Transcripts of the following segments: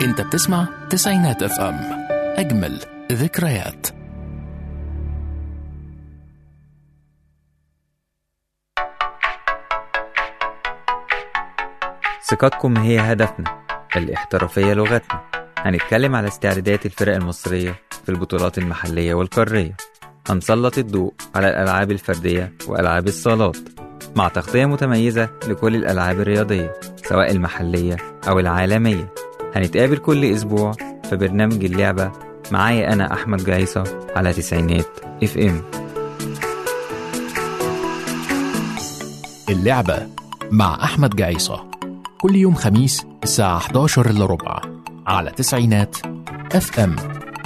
انت بتسمع تسعينات اف ام اجمل ذكريات ثقتكم هي هدفنا الاحترافية لغتنا هنتكلم على استعدادات الفرق المصرية في البطولات المحلية والقارية هنسلط الضوء على الألعاب الفردية وألعاب الصالات مع تغطية متميزة لكل الألعاب الرياضية سواء المحلية أو العالمية هنتقابل كل أسبوع في برنامج اللعبة معايا أنا أحمد جعيصة على تسعينات اف ام اللعبة مع أحمد جعيصة كل يوم خميس الساعة 11 إلا ربع على تسعينات اف ام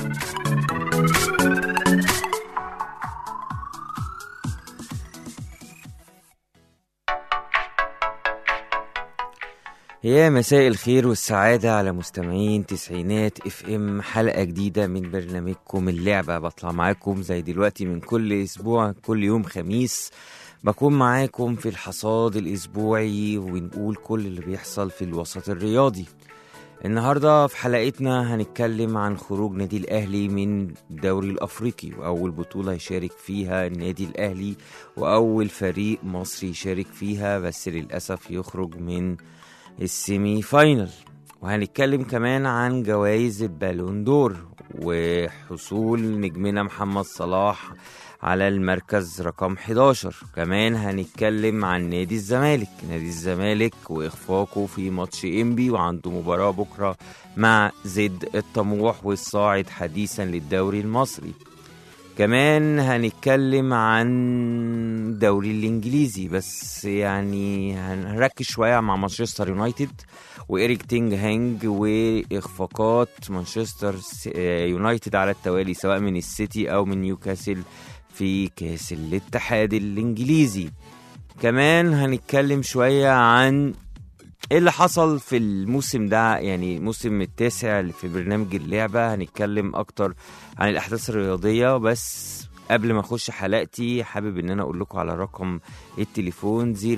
يا مساء الخير والسعادة على مستمعين تسعينات اف ام حلقة جديدة من برنامجكم اللعبة بطلع معاكم زي دلوقتي من كل اسبوع كل يوم خميس بكون معاكم في الحصاد الاسبوعي ونقول كل اللي بيحصل في الوسط الرياضي النهاردة في حلقتنا هنتكلم عن خروج نادي الأهلي من الدوري الأفريقي وأول بطولة يشارك فيها النادي الأهلي وأول فريق مصري يشارك فيها بس للأسف يخرج من السيمي فاينل وهنتكلم كمان عن جوائز البالون دور وحصول نجمنا محمد صلاح على المركز رقم 11 كمان هنتكلم عن نادي الزمالك نادي الزمالك واخفاقه في ماتش انبي وعنده مباراة بكرة مع زد الطموح والصاعد حديثا للدوري المصري كمان هنتكلم عن الدوري الانجليزي بس يعني هنركز شويه مع مانشستر يونايتد وإيريك تينج هانج واخفاقات مانشستر يونايتد على التوالي سواء من السيتي او من نيوكاسل في كاس الاتحاد الانجليزي كمان هنتكلم شويه عن ايه اللي حصل في الموسم ده يعني الموسم التاسع اللي في برنامج اللعبة هنتكلم اكتر عن الاحداث الرياضية بس قبل ما اخش حلقتي حابب ان انا اقول لكم على رقم التليفون 010427894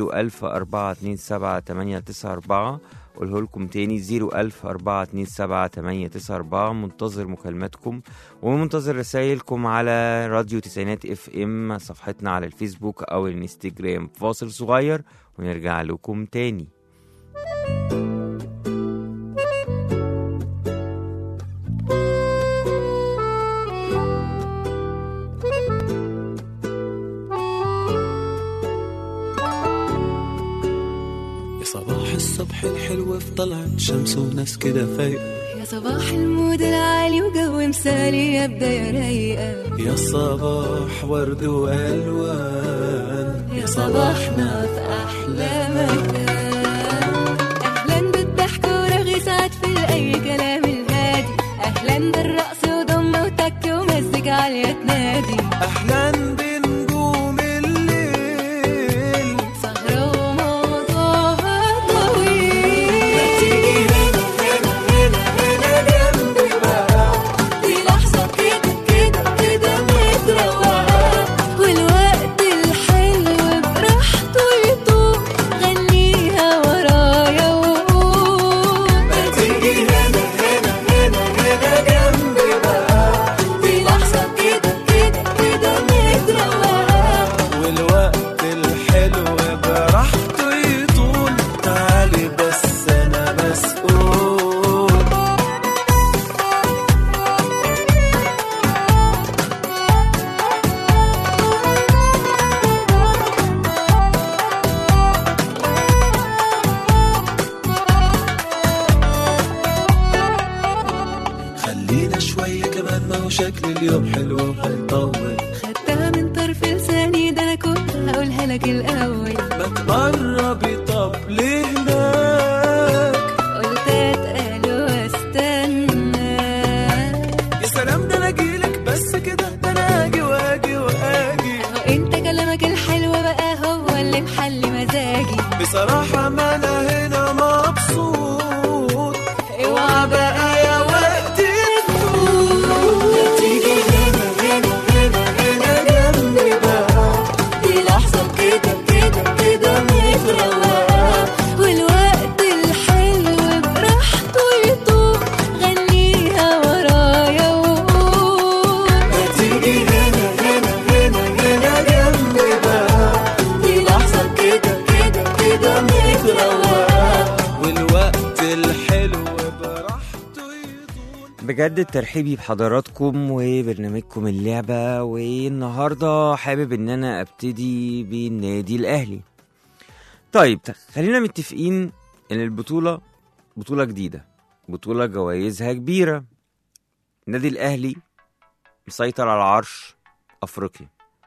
قوله لكم تاني 010427894 منتظر مكالماتكم ومنتظر رسائلكم على راديو تسعينات اف ام صفحتنا على الفيسبوك او الانستجرام فاصل صغير ونرجع لكم تاني يا صباح الصبح الحلو في طلعت شمس وناس كده فايقة يا صباح المود العالي وجو مثالي يا بداية رايقة يا صباح ورد وألوان يا صباحنا في أحلى مكان أهلا بالضحك ورغي سعد في أي كلام الهادي أهلا بالرقص وضمة وتك ومزج عالية تنادي أحلى بنجوم الليل سهرة وموضوعها طويل تيجي هنا هنا هنا هنا جنبي بقى دي لحظة كده كده كده متروقة والوقت الحلو براحته يطول غنيها ورايا وقول تيجي هنا هنا هنا هنا جنبي بقى دي لحظة كده كده كده متروقة والوقت الحلو براحته يطول تعالي بس أنا مسؤول خلينا شوية كمان ما هو شكل اليوم حلو وهيطول خدتها من طرف لساني ده أنا كنت هقولها لك الأول ما تقربي طب ليه هناك قلت أتقل واستنى يا سلام ده انا اجيلك بس كده ده انا اجي واجي واجي هو انت كلامك الحلو بقى هو اللي محلي مزاجي بصراحة ما انا هنا مبسوط اوعى بقى يا وقت تفوت تيجي هنا هنا هنا هنا جنبي بقى دي لحظة كده كده كده متروقة والوقت الحلو براحته يطول بجد ترحيبي بحضراتكم وبرنامجكم اللعبة والنهاردة حابب ان انا ابتدي بالنادي الاهلي طيب خلينا متفقين ان البطولة بطولة جديدة بطولة جوائزها كبيرة النادي الاهلي مسيطر على عرش افريقيا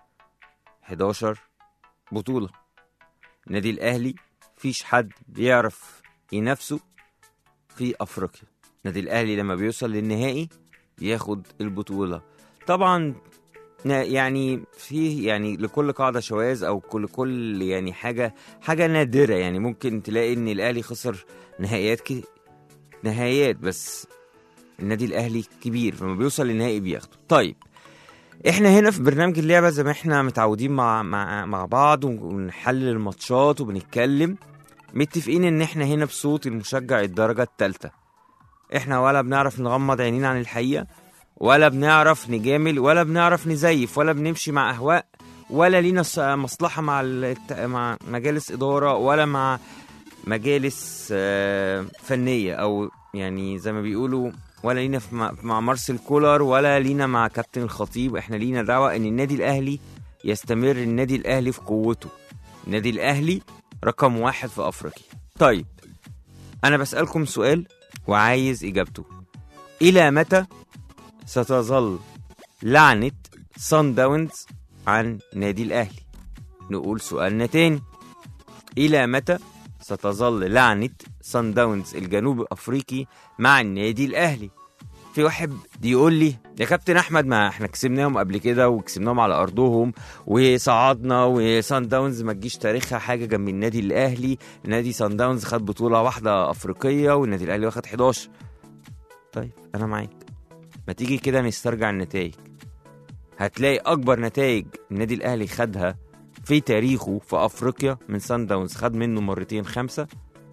11 بطولة النادي الاهلي فيش حد بيعرف ينافسه في افريقيا النادي الاهلي لما بيوصل للنهائي ياخد البطوله طبعا نا- يعني في يعني لكل قاعده شواذ او كل كل يعني حاجه حاجه نادره يعني ممكن تلاقي ان الاهلي خسر نهائيات كي نهائيات بس النادي الاهلي كبير فلما بيوصل للنهائي بياخده طيب احنا هنا في برنامج اللعبه زي ما احنا متعودين مع مع مع بعض ونحلل الماتشات وبنتكلم متفقين ان احنا هنا بصوت المشجع الدرجه الثالثه احنا ولا بنعرف نغمض عينينا عن الحقيقه ولا بنعرف نجامل ولا بنعرف نزيف ولا بنمشي مع اهواء ولا لينا ص- مصلحه مع الت- مع مجالس اداره ولا مع مجالس آه، فنيه او يعني زي ما بيقولوا ولا لينا في مع- مع مارسيل كولر ولا لينا مع كابتن الخطيب احنا لينا دعوه ان النادي الاهلي يستمر النادي الاهلي في قوته النادي الاهلي رقم واحد في افريقيا طيب انا بسالكم سؤال وعايز اجابته الى متى ستظل لعنه سان داونز عن نادي الاهلي نقول سؤالنا تاني الى متى ستظل لعنه سان داونز الجنوب افريقي مع النادي الاهلي في واحد يقول لي يا كابتن احمد ما احنا كسبناهم قبل كده وكسبناهم على ارضهم وصعدنا وسان داونز ما تجيش تاريخها حاجه جنب النادي الاهلي نادي سان داونز خد بطوله واحده افريقيه والنادي الاهلي واخد 11 طيب انا معاك ما تيجي كده نسترجع النتائج هتلاقي اكبر نتائج النادي الاهلي خدها في تاريخه في افريقيا من سان داونز خد منه مرتين خمسه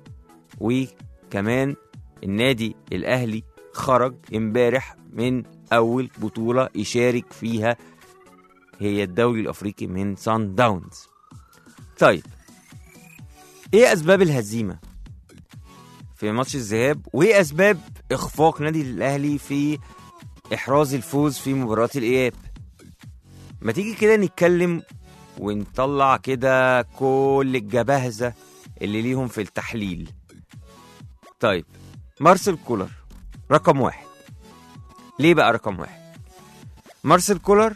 وكمان النادي الاهلي خرج امبارح من اول بطوله يشارك فيها هي الدوري الافريقي من سان داونز طيب ايه اسباب الهزيمه في ماتش الذهاب وايه اسباب اخفاق نادي الاهلي في احراز الفوز في مباراه الاياب ما تيجي كده نتكلم ونطلع كده كل الجبهزه اللي ليهم في التحليل طيب مارسيل كولر رقم واحد ليه بقى رقم واحد مارسيل كولر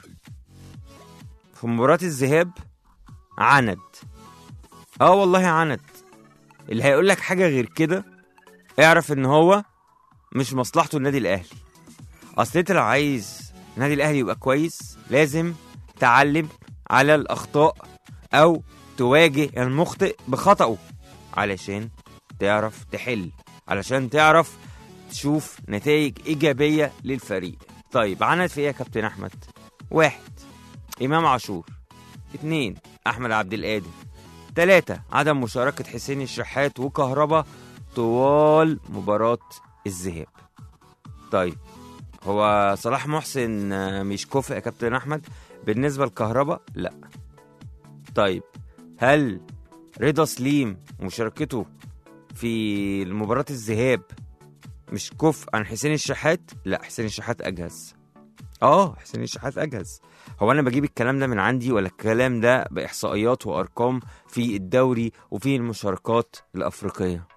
في مباراة الذهاب عند اه والله عند اللي هيقول لك حاجة غير كده اعرف ان هو مش مصلحته النادي الاهلي اصل انت لو عايز النادي الاهلي يبقى كويس لازم تعلم على الاخطاء او تواجه المخطئ بخطأه علشان تعرف تحل علشان تعرف تشوف نتائج إيجابية للفريق طيب عند في إيه يا كابتن أحمد؟ واحد إمام عاشور اتنين أحمد عبد القادر تلاتة عدم مشاركة حسين الشحات وكهربا طوال مباراة الذهاب طيب هو صلاح محسن آه، مش كفء يا كابتن أحمد بالنسبة لكهربا لا طيب هل رضا سليم مشاركته في مباراة الذهاب مش كفء عن حسين الشحات لا حسين الشحات اجهز اه حسين الشحات اجهز هو انا بجيب الكلام ده من عندي ولا الكلام ده باحصائيات وارقام في الدوري وفي المشاركات الافريقيه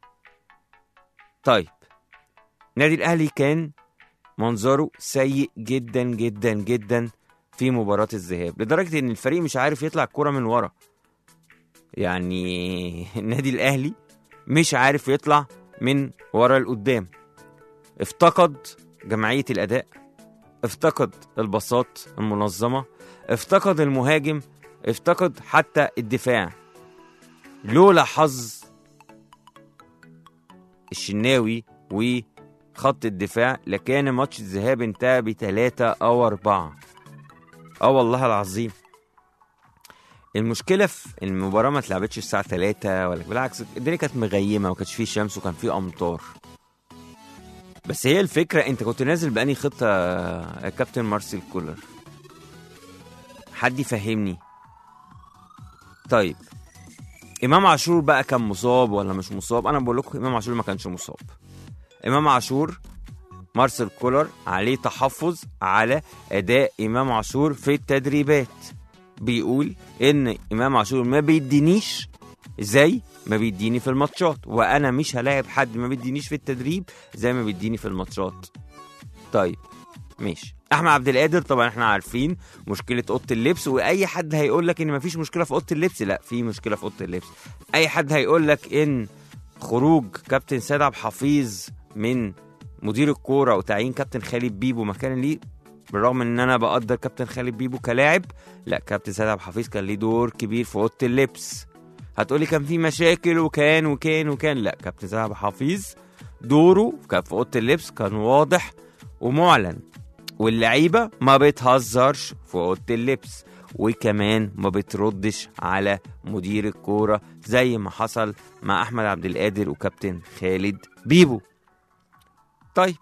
طيب نادي الاهلي كان منظره سيء جدا جدا جدا في مباراة الذهاب لدرجة ان الفريق مش عارف يطلع الكرة من ورا يعني النادي الاهلي مش عارف يطلع من ورا لقدام افتقد جمعية الأداء افتقد البساط المنظمة افتقد المهاجم افتقد حتى الدفاع لولا حظ الشناوي وخط الدفاع لكان ماتش الذهاب انتهى بتلاتة أو أربعة اه والله العظيم المشكلة في المباراة ما اتلعبتش الساعة 3 ولا بالعكس الدنيا كانت مغيمة وما كانش فيه شمس وكان فيه أمطار بس هي الفكرة أنت كنت نازل بأني خطة يا كابتن مارسيل كولر حد يفهمني طيب إمام عاشور بقى كان مصاب ولا مش مصاب أنا بقول لكم إمام عاشور ما كانش مصاب إمام عاشور مارسيل كولر عليه تحفظ على اداء امام عاشور في التدريبات بيقول ان امام عاشور ما بيدينيش زي ما بيديني في الماتشات وانا مش هلاعب حد ما بيدينيش في التدريب زي ما بيديني في الماتشات طيب ماشي احمد عبد القادر طبعا احنا عارفين مشكله اوضه اللبس واي حد هيقول لك ان مفيش مشكله في اوضه اللبس لا في مشكله في اوضه اللبس اي حد هيقول لك ان خروج كابتن سيد عبد الحفيظ من مدير الكوره وتعيين كابتن خالد بيبو مكان ليه بالرغم ان انا بقدر كابتن خالد بيبو كلاعب لا كابتن سيد عبد الحفيظ كان ليه دور كبير في اوضه اللبس هتقولي كان في مشاكل وكان وكان وكان لا كابتن سيد عبد الحفيظ دوره كان في اوضه اللبس كان واضح ومعلن واللعيبه ما بتهزرش في اوضه اللبس وكمان ما بتردش على مدير الكوره زي ما حصل مع احمد عبد القادر وكابتن خالد بيبو طيب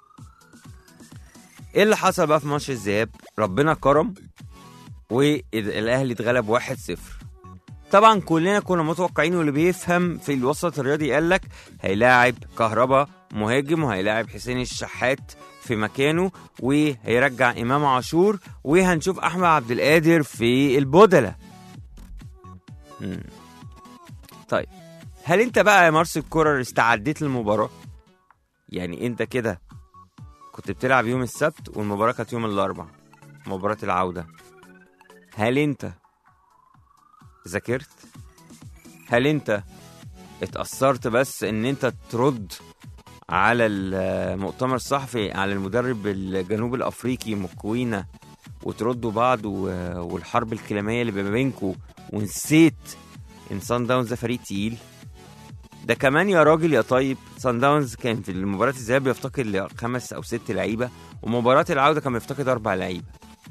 ايه اللي حصل بقى في ماتش الذهاب ربنا كرم والاهلي اتغلب 1-0 طبعا كلنا كنا متوقعين واللي بيفهم في الوسط الرياضي قال لك هيلاعب كهربا مهاجم وهيلاعب حسين الشحات في مكانه وهيرجع امام عاشور وهنشوف احمد عبد القادر في البودلة مم. طيب هل انت بقى يا مارسيل كولر استعديت للمباراة يعني انت كده كنت بتلعب يوم السبت والمباراة كانت يوم الاربعاء مباراة العودة هل انت ذاكرت هل انت اتأثرت بس ان انت ترد على المؤتمر الصحفي على المدرب الجنوب الافريقي مكوينة وتردوا بعض و- والحرب الكلامية اللي ما بينكوا ونسيت ان سان داونز ده فريق تقيل ده كمان يا راجل يا طيب سان داونز كان في مباراة الذهاب بيفتقد خمس او ست لعيبة ومباراة العودة كان بيفتقد اربع لعيبة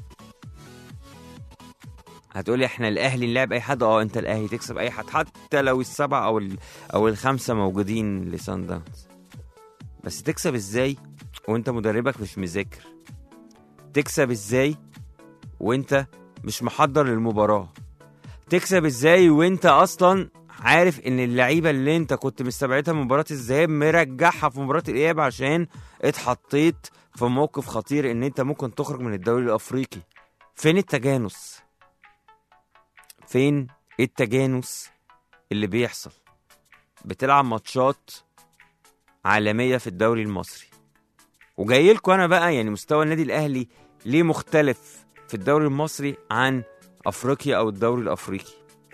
هتقولي احنا الاهلي نلعب اي حد اه انت الاهلي تكسب اي حد حتى لو السبعه او ال- او الخمسه موجودين لسان داونز بس تكسب ازاي وانت مدربك مش مذاكر تكسب ازاي وانت مش محضر للمباراه تكسب ازاي وانت اصلا عارف ان اللعيبه اللي انت كنت مستبعدها من مباراه الذهاب مرجعها في مباراه الاياب عشان اتحطيت في موقف خطير ان انت ممكن تخرج من الدوري الافريقي فين التجانس فين التجانس اللي بيحصل بتلعب ماتشات عالمية في الدوري المصري وجاي لكم انا بقى يعني مستوى النادي الاهلي ليه مختلف في الدوري المصري عن افريقيا او الدوري الافريقي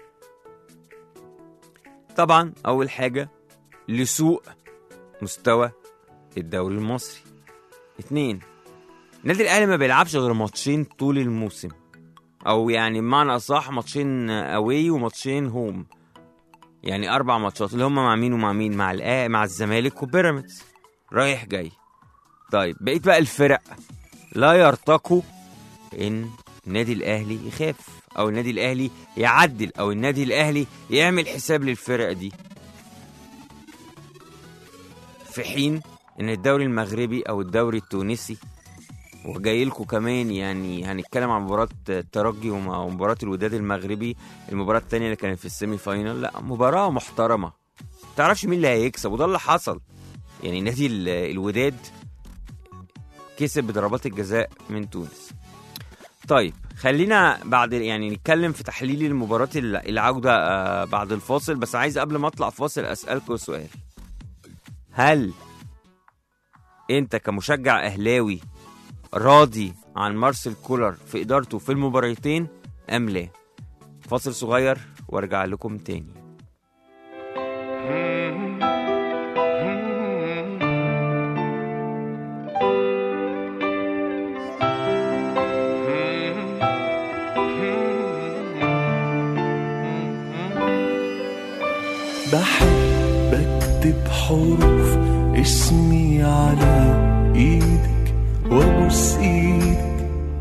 طبعا اول حاجة لسوء مستوى الدوري المصري اتنين النادي الاهلي ما بيلعبش غير ماتشين طول الموسم او يعني بمعنى اصح ماتشين اواي وماتشين هوم يعني اربع ماتشات اللي هم مع مين ومع مين مع الآ مع الزمالك وبيراميدز رايح جاي طيب بقيت بقى الفرق لا يرتقوا ان النادي الاهلي يخاف او النادي الاهلي يعدل او النادي الاهلي يعمل حساب للفرق دي في حين ان الدوري المغربي او الدوري التونسي وجاي لكم كمان يعني هنتكلم عن مباراة الترجي ومع- ومباراة الوداد المغربي المباراة التانية اللي كانت في السيمي فاينال لا مباراة محترمة متعرفش مين اللي هيكسب وده اللي حصل يعني نادي ال- الوداد كسب بضربات الجزاء من تونس طيب خلينا بعد يعني نتكلم في تحليل المباراة ال- العودة آه، بعد الفاصل بس عايز قبل ما اطلع فاصل اسألكم سؤال هل انت كمشجع اهلاوي راضي عن مارسيل كولر في ادارته في المباراتين ام لا فاصل صغير وارجع لكم تاني بحب اكتب حروف اسمي على ايدك وابوس ايدك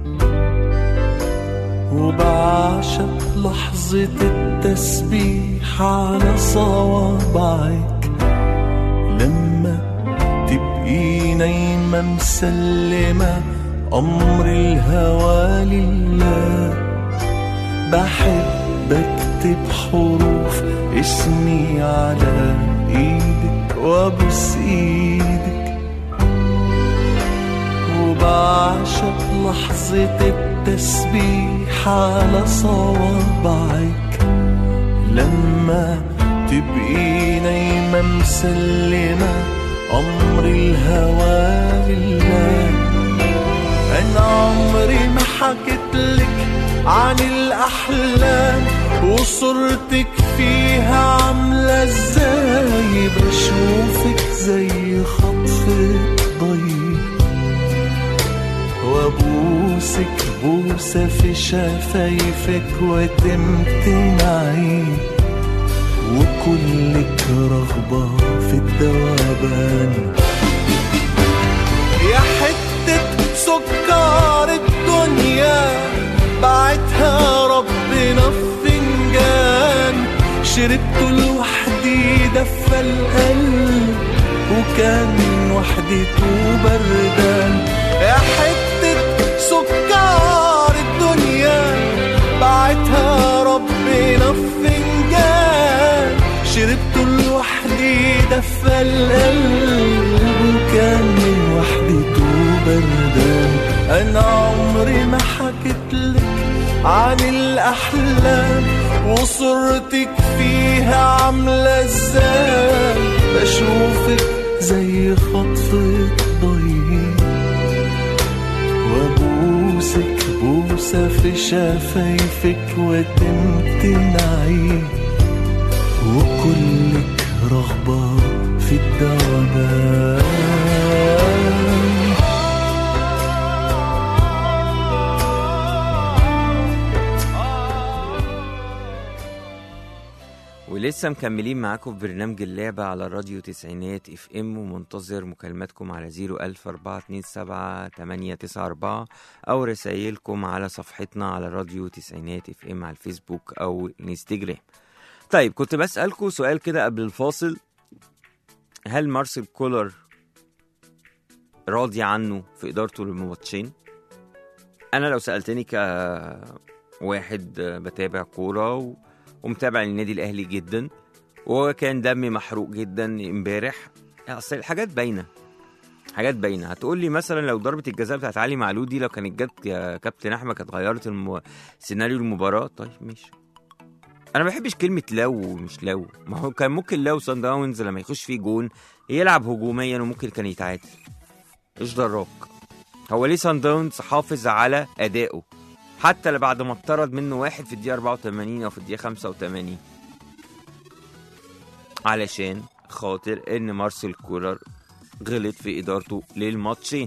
وبعشق لحظة التسبيح على صوابعك لما تبقي نايمة مسلمة أمر الهوى لله بحب اكتب حروف اسمي على ايدك وابوس ايدك لحظة التسبيح على صوابعك لما تبقي نايمة مسلمة أمر الهوى لله أنا عمري ما حكيت لك عن الأحلام وصورتك فيها عاملة ازاي بشوفك زي خطفة ضي وابوسك بوسة في شفايفك وتمتنعي وكلك رغبة في الدوبان يا حتة سكر الدنيا بعتها ربنا في فنجان شربته لوحدي دفى القلب وكان وحدته بردان يا حتة سكر الدنيا بعتها ربنا في فنجان شربته لوحدي دفى القلب وكان من وحدته بردان انا عمري ما حكيت لك عن الاحلام وصورتك فيها عامله ازاي بشوفك زي خطفة ضي وابوسك بوسة في شفايفك وتمتنعي وكلك رغبة في الدوبان ولسه مكملين معاكم في برنامج اللعبة على راديو تسعينات اف ام ومنتظر مكالماتكم على زيرو ألف أربعة اتنين سبعة تمانية تسعة أربعة أو رسايلكم على صفحتنا على راديو تسعينات اف ام على الفيسبوك أو الانستجرام طيب كنت بسألكم سؤال كده قبل الفاصل هل مارسيل كولر راضي عنه في إدارته للماتشين؟ أنا لو سألتني كواحد بتابع كورة و... ومتابع النادي الاهلي جدا وكان دمي محروق جدا امبارح اصل الحاجات باينه حاجات باينه هتقول لي مثلا لو ضربه الجزاء بتاعت علي معلول دي لو كانت جت يا كابتن احمد كانت غيرت الم... سيناريو المباراه طيب ماشي انا ما بحبش كلمه لو ومش لو ما هو كان ممكن لو سان داونز لما يخش فيه جون يلعب هجوميا وممكن كان يتعادل ايش دراك هو ليه سان داونز حافظ على ادائه حتى بعد ما اتطرد منه واحد في الدقيقة 84 أو في الدقيقة 85 علشان خاطر إن مارسيل كولر غلط في إدارته للماتشين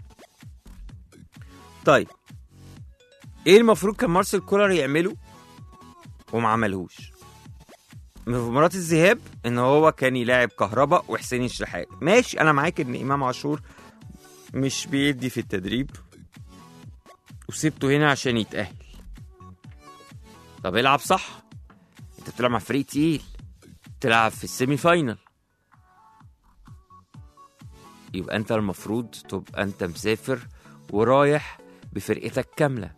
طيب إيه المفروض كان مارسيل كولر يعمله وما عملهوش في مباراة الذهاب إن هو كان يلاعب كهربا وحسين الشحات ماشي أنا معاك إن إمام عاشور مش بيدي في التدريب وسبته هنا عشان يتأهل طب العب صح انت بتلعب مع فريق تقيل تلعب في السيمي فاينل يبقى انت المفروض تبقى انت مسافر ورايح بفرقتك كاملة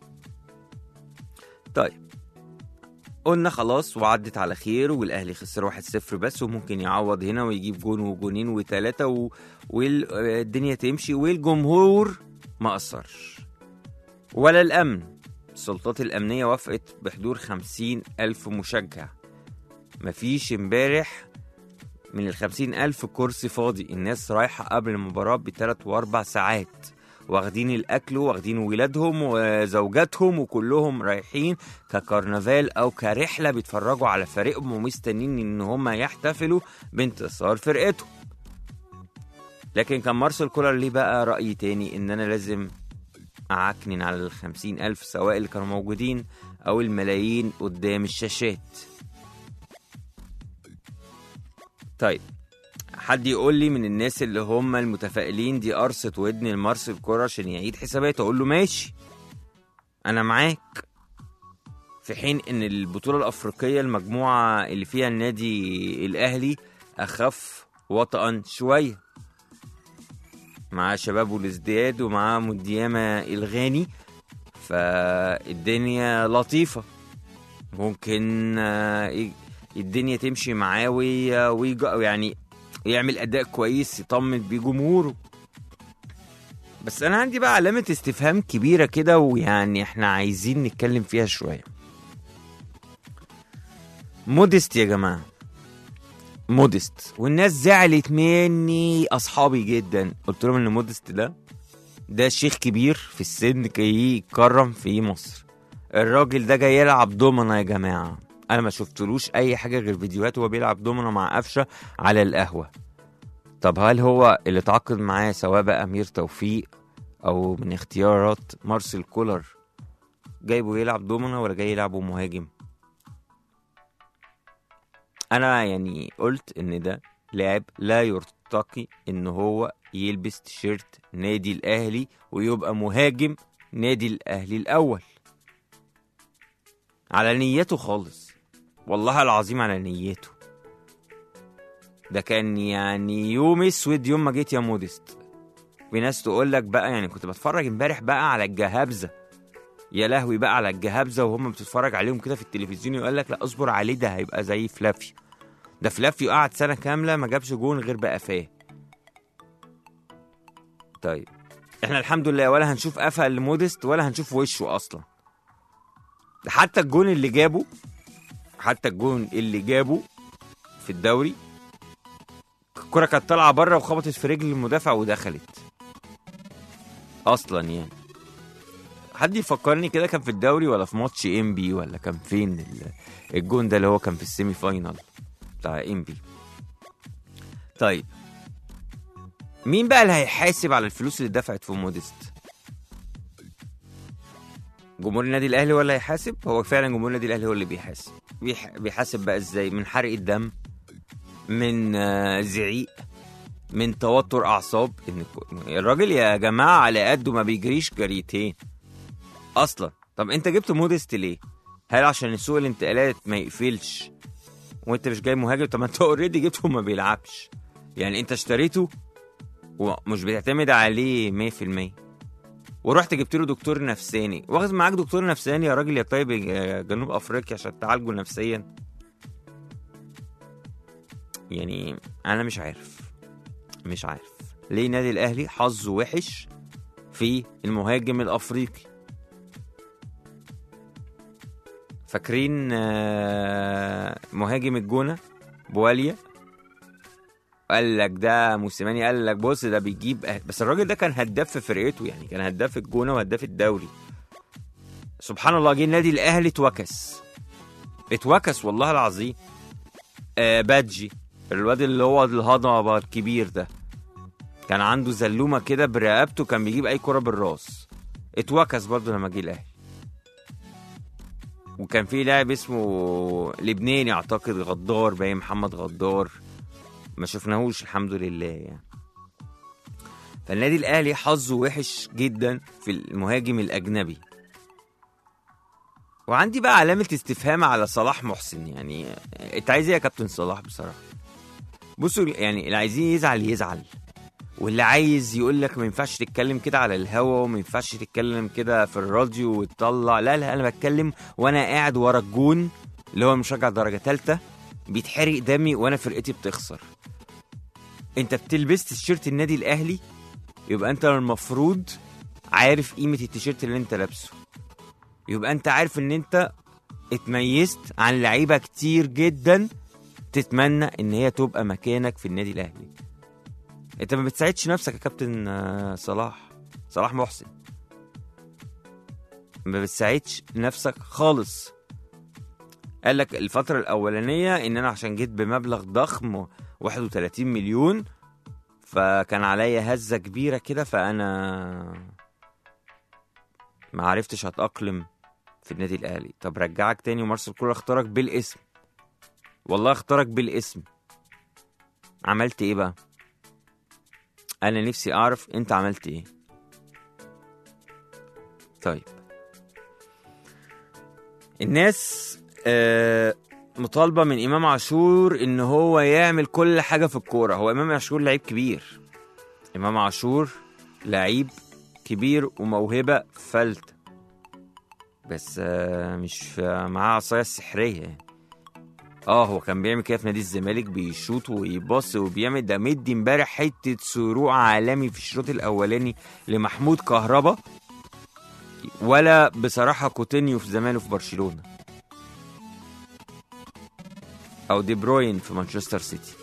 طيب قلنا خلاص وعدت على خير والاهلي خسر واحد صفر بس وممكن يعوض هنا ويجيب جون وجونين وثلاثة و... والدنيا تمشي والجمهور ما أثرش ولا الأمن السلطات الأمنية وافقت بحضور خمسين ألف مشجع مفيش امبارح من الخمسين ألف كرسي فاضي الناس رايحة قبل المباراة بثلاث وأربع ساعات واخدين الأكل واخدين ولادهم وزوجاتهم وكلهم رايحين ككرنفال أو كرحلة بيتفرجوا على فريقهم ومستنين إن هم يحتفلوا بانتصار فرقتهم لكن كان مارسيل كولر ليه بقى رأي تاني إن أنا لازم أعكنن على الخمسين ألف سواء اللي كانوا موجودين أو الملايين قدام الشاشات طيب حد يقول لي من الناس اللي هم المتفائلين دي قرصة ودن المارسيل كولر عشان يعيد حساباته أقول له ماشي أنا معاك في حين إن البطولة الأفريقية المجموعة اللي فيها النادي الأهلي أخف وطئا شوية مع شباب الازدياد ومع مديامة الغاني فالدنيا لطيفة ممكن آه، الدنيا تمشي معاه وي- ويج- يعني يعمل أداء كويس يطمن بيه جمهوره بس انا عندي بقى علامه استفهام كبيره كده ويعني احنا عايزين نتكلم فيها شويه مودست يا جماعه مودست والناس زعلت مني اصحابي جدا قلت لهم ان مودست ده ده شيخ كبير في السن جاي يتكرم في مصر الراجل ده جاي يلعب دومنا يا جماعه انا ما شفتلوش اي حاجه غير فيديوهات وهو بيلعب دومنا مع قفشه على القهوه طب هل هو اللي اتعاقد معاه سواء بقى امير توفيق او من اختيارات مارسيل كولر جايبه يلعب دومنا ولا جاي يلعبه مهاجم انا يعني قلت ان ده لاعب لا يرتقي ان هو يلبس تيشيرت نادي الاهلي ويبقى مهاجم نادي الاهلي الاول على نيته خالص والله العظيم على نيته ده كان يعني يوم اسود يوم ما جيت يا مودست في ناس تقول لك بقى يعني كنت بتفرج امبارح بقى على الجهابزه يا لهوي بقى على الجهابزه وهم بتتفرج عليهم كده في التلفزيون يقول لك لا اصبر عليه ده هيبقى زي فلافيو ده فلافيو قعد سنه كامله ما جابش جون غير بقفاه طيب احنا الحمد لله ولا هنشوف قفا لمودست ولا هنشوف وشه اصلا ده حتى الجون اللي جابه حتى الجون اللي جابه في الدوري الكرة كانت طالعة بره وخبطت في رجل المدافع ودخلت اصلا يعني حد يفكرني كده كان في الدوري ولا في ماتش ام بي ولا كان فين ال- الجون ده اللي هو كان في السيمي فاينال بتاع ام بي طيب مين بقى اللي هيحاسب على الفلوس اللي دفعت في مودست جمهور النادي الاهلي ولا هيحاسب هو فعلا جمهور النادي الاهلي هو اللي بيحاسب بيح... بيحاسب بقى ازاي من حرق الدم من آه، زعيق من توتر اعصاب ان ك- الراجل يا جماعه على قده ما بيجريش جريتين اصلا طب انت جبت مودست ليه هل عشان سوق الانتقالات ما يقفلش وانت مش جاي مهاجم طب ما انت اوريدي جبته وما بيلعبش يعني انت اشتريته ومش بتعتمد عليه 100% ورحت جبت له دكتور نفساني واخد معاك دكتور نفساني يا راجل يا طيب يا جنوب افريقيا عشان تعالجه نفسيا يعني انا مش عارف مش عارف ليه نادي الاهلي حظه وحش في المهاجم الافريقي فاكرين آه، مهاجم الجونه بواليا قال لك ده موسيماني قال لك بص ده بيجيب أه- بس الراجل ده كان هداف في فرقته يعني كان هداف الجونه وهداف الدوري سبحان الله جه النادي الاهلي اتوكس اتوكس والله العظيم آه بادجي الواد اللي هو الهضبه الكبير ده كان عنده زلومه كده برقبته كان بيجيب اي كره بالراس اتوكس برضه لما جه الاهلي وكان في لاعب اسمه لبناني اعتقد غدار باين محمد غدار ما شفناهوش الحمد لله يعني فالنادي الاهلي حظه وحش جدا في المهاجم الاجنبي وعندي بقى علامة استفهام على صلاح محسن يعني انت عايز ايه يا كابتن صلاح بصراحة بصوا يعني اللي عايزين يزعل يزعل واللي عايز يقول لك ما ينفعش تتكلم كده على الهوا وما ينفعش تتكلم كده في الراديو وتطلع لا لا انا بتكلم وانا قاعد ورا الجون اللي هو مشجع درجة تالتة بيتحرق دمي وانا فرقتي بتخسر انت بتلبس تيشيرت النادي الاهلي يبقى انت المفروض عارف قيمة التيشيرت اللي انت لابسه يبقى انت عارف ان انت اتميزت عن لعيبة كتير جدا تتمنى ان هي تبقى مكانك في النادي الاهلي انت ما بتساعدش نفسك يا كابتن آه، صلاح صلاح محسن ما بتساعدش نفسك خالص قال لك الفترة الأولانية إن أنا عشان جيت بمبلغ ضخم 31 مليون فكان عليا هزة كبيرة كده فأنا ما عرفتش أتأقلم في النادي الأهلي طب رجعك تاني ومارسيل كولر اختارك بالاسم والله اختارك بالاسم عملت ايه بقى انا نفسي اعرف انت عملت ايه طيب الناس آه مطالبة من إمام عاشور إن هو يعمل كل حاجة في الكورة هو إمام عاشور لعيب كبير إمام عاشور لعيب كبير وموهبة فلتة بس آه مش في- معاه عصاية السحرية يعني اه هو كان بيعمل كده في نادي الزمالك بيشوط ويبص وبيعمل ده مدي امبارح حته صاروخ عالمي في الشوط الاولاني لمحمود كهربا ولا بصراحه كوتينيو في زمانه في برشلونه او دي بروين في مانشستر سيتي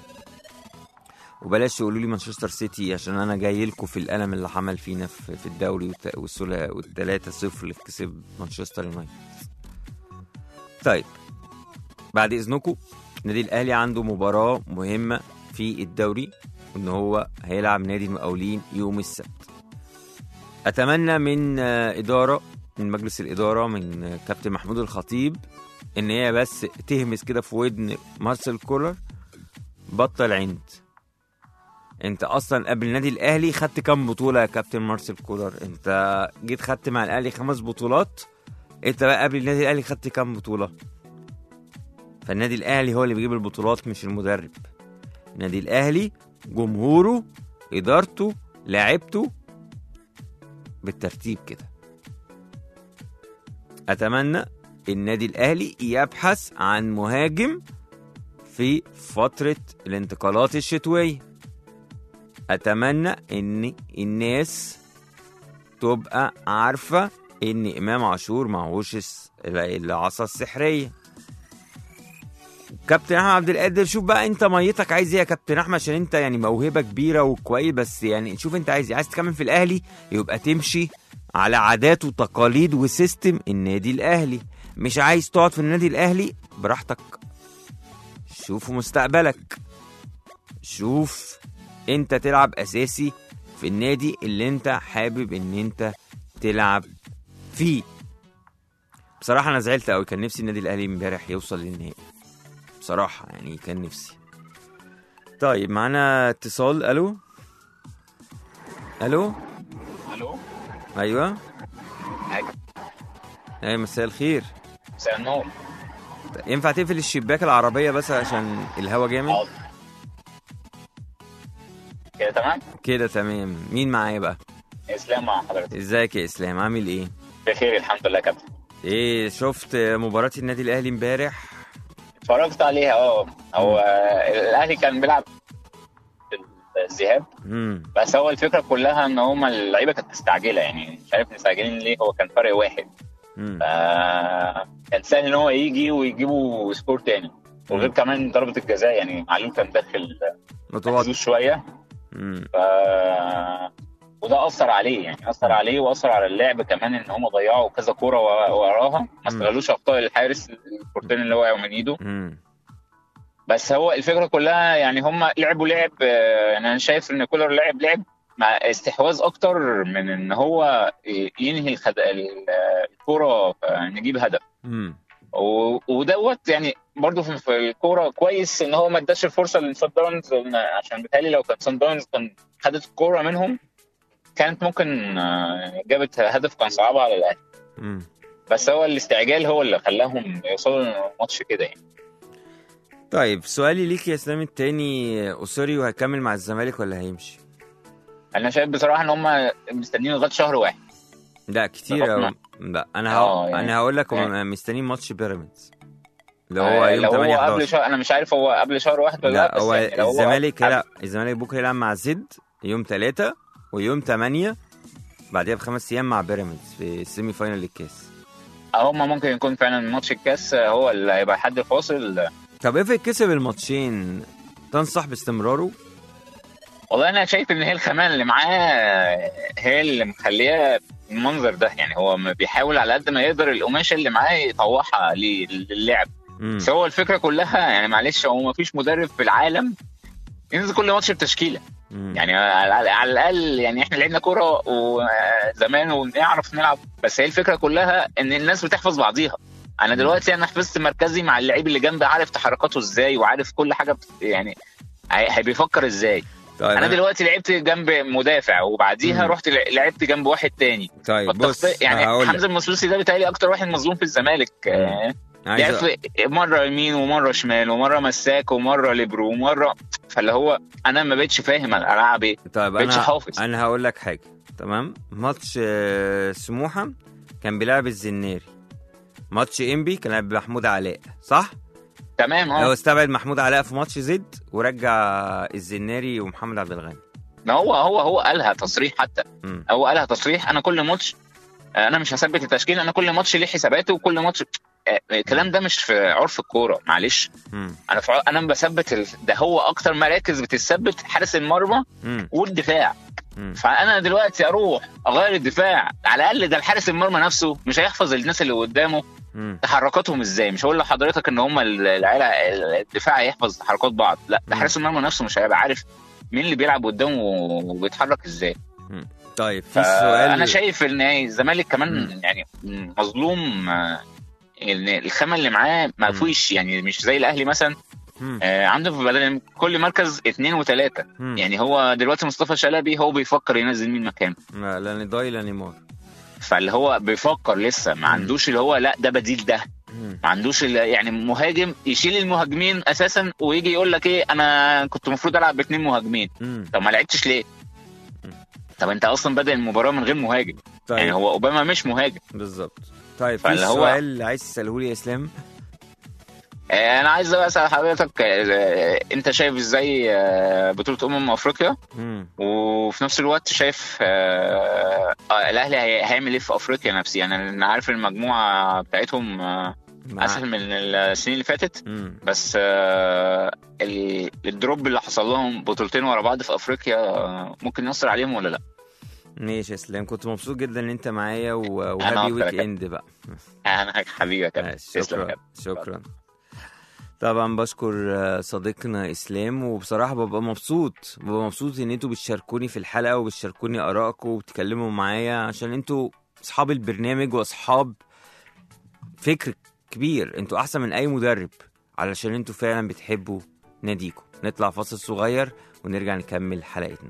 وبلاش تقولوا لي مانشستر سيتي عشان انا جاي لكم في الالم اللي عمل فينا في, في الدوري والت- والسلا- والتلاتة صفر اللي كسب مانشستر يونايتد طيب بعد اذنكم النادي الاهلي عنده مباراه مهمه في الدوري ان هو هيلعب نادي المقاولين يوم السبت اتمنى من آه، اداره من مجلس الاداره من آه، كابتن محمود الخطيب ان هي بس تهمس كده في ودن مارسيل كولر بطل عند انت اصلا قبل النادي الاهلي خدت كام بطوله يا كابتن مارسيل كولر انت جيت خدت مع الاهلي خمس بطولات انت بقى قبل النادي الاهلي خدت كام بطوله فالنادي الاهلي هو اللي بيجيب البطولات مش المدرب النادي الاهلي جمهوره ادارته لاعبته بالترتيب كده اتمنى النادي الاهلي يبحث عن مهاجم في فتره الانتقالات الشتويه اتمنى ان الناس تبقى عارفه ان امام عاشور معهوش الس- العصا السحريه كابتن احمد عبد القادر شوف بقى انت ميتك عايز ايه يا كابتن احمد عشان انت يعني موهبه كبيره وكويس بس يعني شوف انت عايز ايه عايز تكمل في الاهلي يبقى تمشي على عادات وتقاليد وسيستم النادي الاهلي مش عايز تقعد في النادي الاهلي براحتك شوف مستقبلك شوف انت تلعب اساسي في النادي اللي انت حابب ان انت تلعب فيه بصراحه انا زعلت قوي كان نفسي النادي الاهلي امبارح يوصل للنهائي بصراحه يعني كان نفسي طيب معانا اتصال الو الو الو ايوه أيوة. ايوه مساء الخير مساء النور ينفع تقفل الشباك العربيه بس عشان الهوا جامد حاضر كده تمام كده تمام مين معايا بقى اسلام مع حضرتك ازيك يا اسلام عامل ايه بخير الحمد لله يا كابتن ايه شفت مباراة النادي الاهلي امبارح اتفرجت عليها اه هو الاهلي كان بيلعب في الذهاب امم بس هو الفكره كلها ان هما اللعيبه كانت مستعجله يعني مش عارف مستعجلين ليه هو كان فرق واحد امم ف- كان سهل ان هو يجي ويجيبوا سكور تاني وغير كمان ضربه الجزاء يعني معلول كان داخل متواضع محظوظ شويه امم ف وده اثر عليه يعني اثر عليه واثر على اللعب كمان ان هم ضيعوا كذا كوره ورا- وراها ما استغلوش اخطاء الحارس الكورتين اللي وقعوا من ايده امم بس هو الفكره كلها يعني هم لعبوا لعب آه، يعني انا شايف ان كولر لعب لعب مع استحواذ اكتر من ان هو ينهي الخد... ال- الكوره نجيب هدف امم و- ودوت يعني برضه في في الكوره كويس ان هو ما اداش الفرصه للسان داونز لأن- عشان بالتالي لو كان سان داونز كان خدت الكوره منهم كانت ممكن آه، جابت هدف كان صعب على الاهلي امم بس هو الاستعجال هو اللي خلاهم يوصلوا للماتش كده يعني طيب سؤالي ليك يا اسلام التاني اوسوريو هيكمل مع الزمالك ولا هيمشي؟ انا شايف بصراحه ان هم مستنيين لغايه شهر واحد لا كتير بحكم- أوي. لا انا آه، ه... يعني- انا هقول لك هم يعني- مستنيين ماتش بيراميدز اللي هو آه، يوم لو 8 هو قبل 11 شهر انا مش عارف هو قبل شهر واحد ولا لا, لا بس هو يعني لو الزمالك قبل- هيلعب الزمالك بكره هيلعب مع زد يوم 3 ويوم 8 بعدها بخمس ايام مع بيراميدز في السيمي فاينال للكاس هم ممكن يكون فعلا ماتش الكاس هو اللي هيبقى حد فاصل طب افرض كسب الماتشين تنصح باستمراره؟ والله انا شايف ان هي الخامه اللي معاه هي اللي مخليه المنظر ده يعني هو ما بيحاول على قد ما يقدر القماشه اللي معاه يطوعها للعب مم. بس هو الفكره كلها يعني معلش هو ما فيش مدرب في العالم ينزل كل ماتش بتشكيله مم. يعني على على الاقل يعني احنا لعبنا كوره وزمان ونعرف نلعب بس هي الفكره كلها ان الناس بتحفظ بعضيها انا دلوقتي انا حفظت مركزي مع اللعيب اللي جنبي عارف تحركاته ازاي وعارف كل حاجه بت- يعني هي هي بيفكر ازاي طيب انا أنا- دلوقتي لعبت جنب مدافع وبعديها مم. رحت لع- لعبت جنب واحد تاني طيب بص فالتخطيط- يعني هقول لك. حمزه المسلوسي ده بيتهيألي اكتر واحد مظلوم في الزمالك آه، عايز لعب أ- في- مره يمين ومره شمال ومره مساك ومره ليبرو ومره فاللي هو انا ما بقتش فاهم انا العب ايه طيب بقتش انا حافظ. انا هقول لك حاجه تمام ماتش آه، سموحه كان بيلعب الزناري ماتش انبي كان بيلعب محمود علاء صح تمام هو اه استبعد محمود علاء في ماتش زد ورجع الزناري ومحمد عبد الغني ما هو هو هو قالها تصريح حتى مم. هو قالها تصريح انا كل ماتش آه، انا مش هثبت التشكيل انا كل ماتش ليه حساباته وكل ماتش آه، الكلام ده مش في عرف الكوره معلش مم. انا في ع- انا بثبت ال... ده هو اكتر مراكز بتثبت حارس المرمى مم. والدفاع مم. فانا دلوقتي اروح اغير الدفاع على الاقل ده الحارس المرمى نفسه مش هيحفظ الناس اللي قدامه مم. تحركاتهم ازاي مش هقول لحضرتك ان هم العيله الدفاع هيحفظ تحركات بعض لا ده مم. حارس المرمى نفسه مش هيبقى عارف مين اللي بيلعب قدامه وبيتحرك ازاي طيب في سؤال انا شايف ان الزمالك كمان مم. يعني مظلوم آه، ان الخامه اللي معاه ما مم. فيش يعني مش زي الاهلي مثلا مم. آه، عنده في بدل كل مركز اثنين وثلاثه مم. يعني هو دلوقتي مصطفى شلبي هو بيفكر ينزل مين مكانه لا لا نضاي لا نيمار فاللي هو بيفكر لسه ما عندوش اللي هو لا ده بديل ده مم. ما عندوش اللي يعني مهاجم يشيل المهاجمين اساسا ويجي يقول لك ايه انا كنت المفروض العب باثنين مهاجمين مم. طب ما لعبتش ليه؟ طب انت اصلا بدأ المباراه من غير مهاجم طيب يعني هو اوباما مش مهاجم بالظبط طيب في فاللي هو- سؤال اللي عايز تساله لي يا اسلام آه، انا عايز بقى اسال حضرتك آه، انت شايف ازاي آه، بطوله امم افريقيا مم. وفي نفس الوقت شايف آه، آه، الاهلي هي- هيعمل ايه في افريقيا نفسي يعني انا عارف المجموعه بتاعتهم آه، مع- اسهل من السنين اللي فاتت مم. بس آه، ال- الدروب اللي حصل لهم بطولتين ورا بعض في افريقيا آه، ممكن يأثر عليهم ولا لا؟ ماشي يا اسلام كنت مبسوط جدا ان انت معايا و- أنا وهابي أكتر ويك يا اند بقى انا حبيبي يا كابتن ماشي، تسلم يا شكرا كابتن. شكرا طبعا بشكر آه، صديقنا اسلام وبصراحه ببقى مبسوط ببقى مبسوط ان انتوا بتشاركوني في الحلقه وبتشاركوني ارائكم وبتتكلموا معايا عشان انتوا اصحاب البرنامج واصحاب فكر كبير انتوا احسن من اي مدرب علشان انتوا فعلا بتحبوا ناديكم نطلع فاصل صغير ونرجع نكمل حلقتنا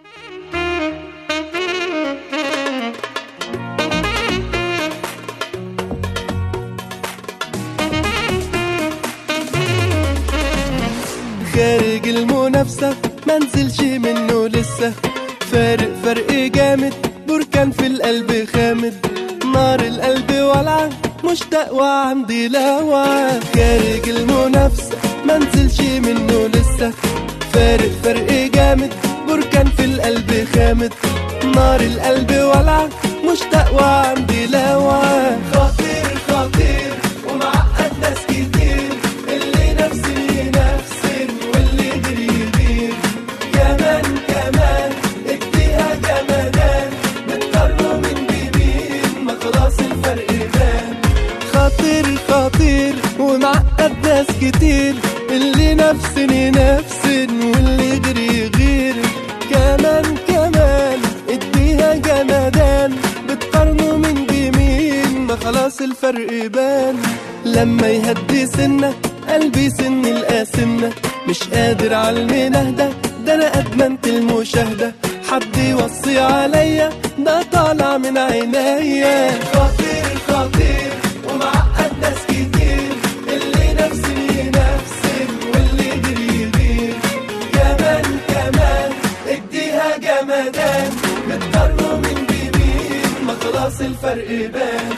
خارج المنافسة منزلش منه لسه فارق فرق جامد بركان في القلب خامد نار القلب ولعة مشتاق وعندي لوعة خارج المنافسة منزلش منه لسه فارق فرق جامد بركان في القلب خامد نار القلب ولعة مشتاق وعندي لوعة خطير خطير ومعقد ناس كتير اللي نفسي نفسي واللي غيري غير كمان كمان اديها جمدان بتقربوا من بيمين ما خلاص الفرق بان خطير خطير ومعقد ناس كتير اللي نفسني نفسن واللي غيري غير كمان كمان اديها جمدان بتقارنوا من بمين ما خلاص الفرق بان لما يهدي سنة قلبي سن القاسمة مش قادر على المنهدة ده انا ادمنت المشاهدة حد يوصي عليا ده طالع من عينيا خطير خطير ومعقد ناس كتير اللي نفسي نفسي واللي غيري غير كمان كمان اديها جمدان بتقارنوا من بمين ما خلاص الفرق بان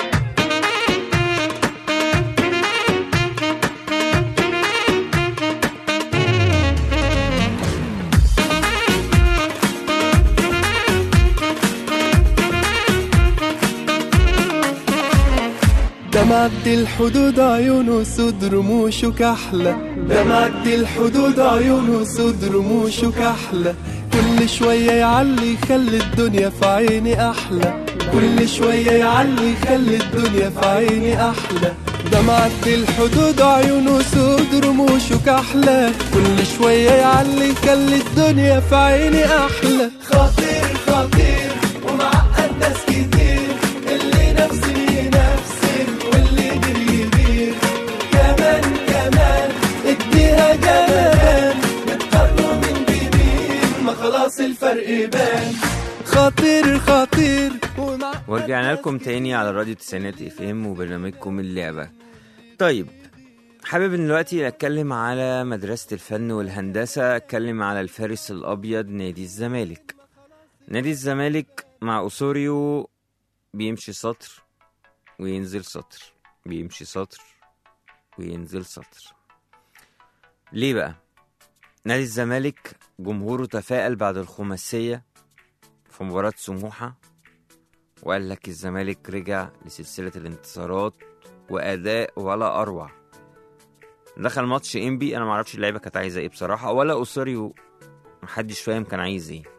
ده معدي الحدود عيونه سود رموشه كحلة ده معدي الحدود عيونه سود رموشه كحلة كل شوية يعلي يخلي الدنيا في عيني أحلى كل شوية يعلي يخلي الدنيا في عيني أحلى ده معدي الحدود عيونه سود رموشه كحلة كل شوية يعلي يخلي الدنيا في عيني أحلى خطير خطير ومعقد ناس كتير اللي نفسي نفسي واللي غيري غير كمان كمان اديها جمال بتقارنوا من بمين ما خلاص الفرق بان خطير خطير ومع ورجعنا لكم تاني على راديو تسعينات اف ام وبرنامجكم اللعبة طيب حابب ان دلوقتي اتكلم على مدرسة الفن والهندسة اتكلم على الفارس الابيض نادي الزمالك نادي الزمالك مع اسوريو بيمشي سطر وينزل سطر بيمشي سطر وينزل سطر ليه بقى نادي الزمالك جمهوره تفائل بعد الخماسية في مباراة سموحة وقال لك الزمالك رجع لسلسلة الانتصارات وأداء ولا أروع دخل ماتش انبي انا معرفش اللعيبه كانت عايزه ايه بصراحه ولا اوسوريو محدش فاهم كان عايز ايه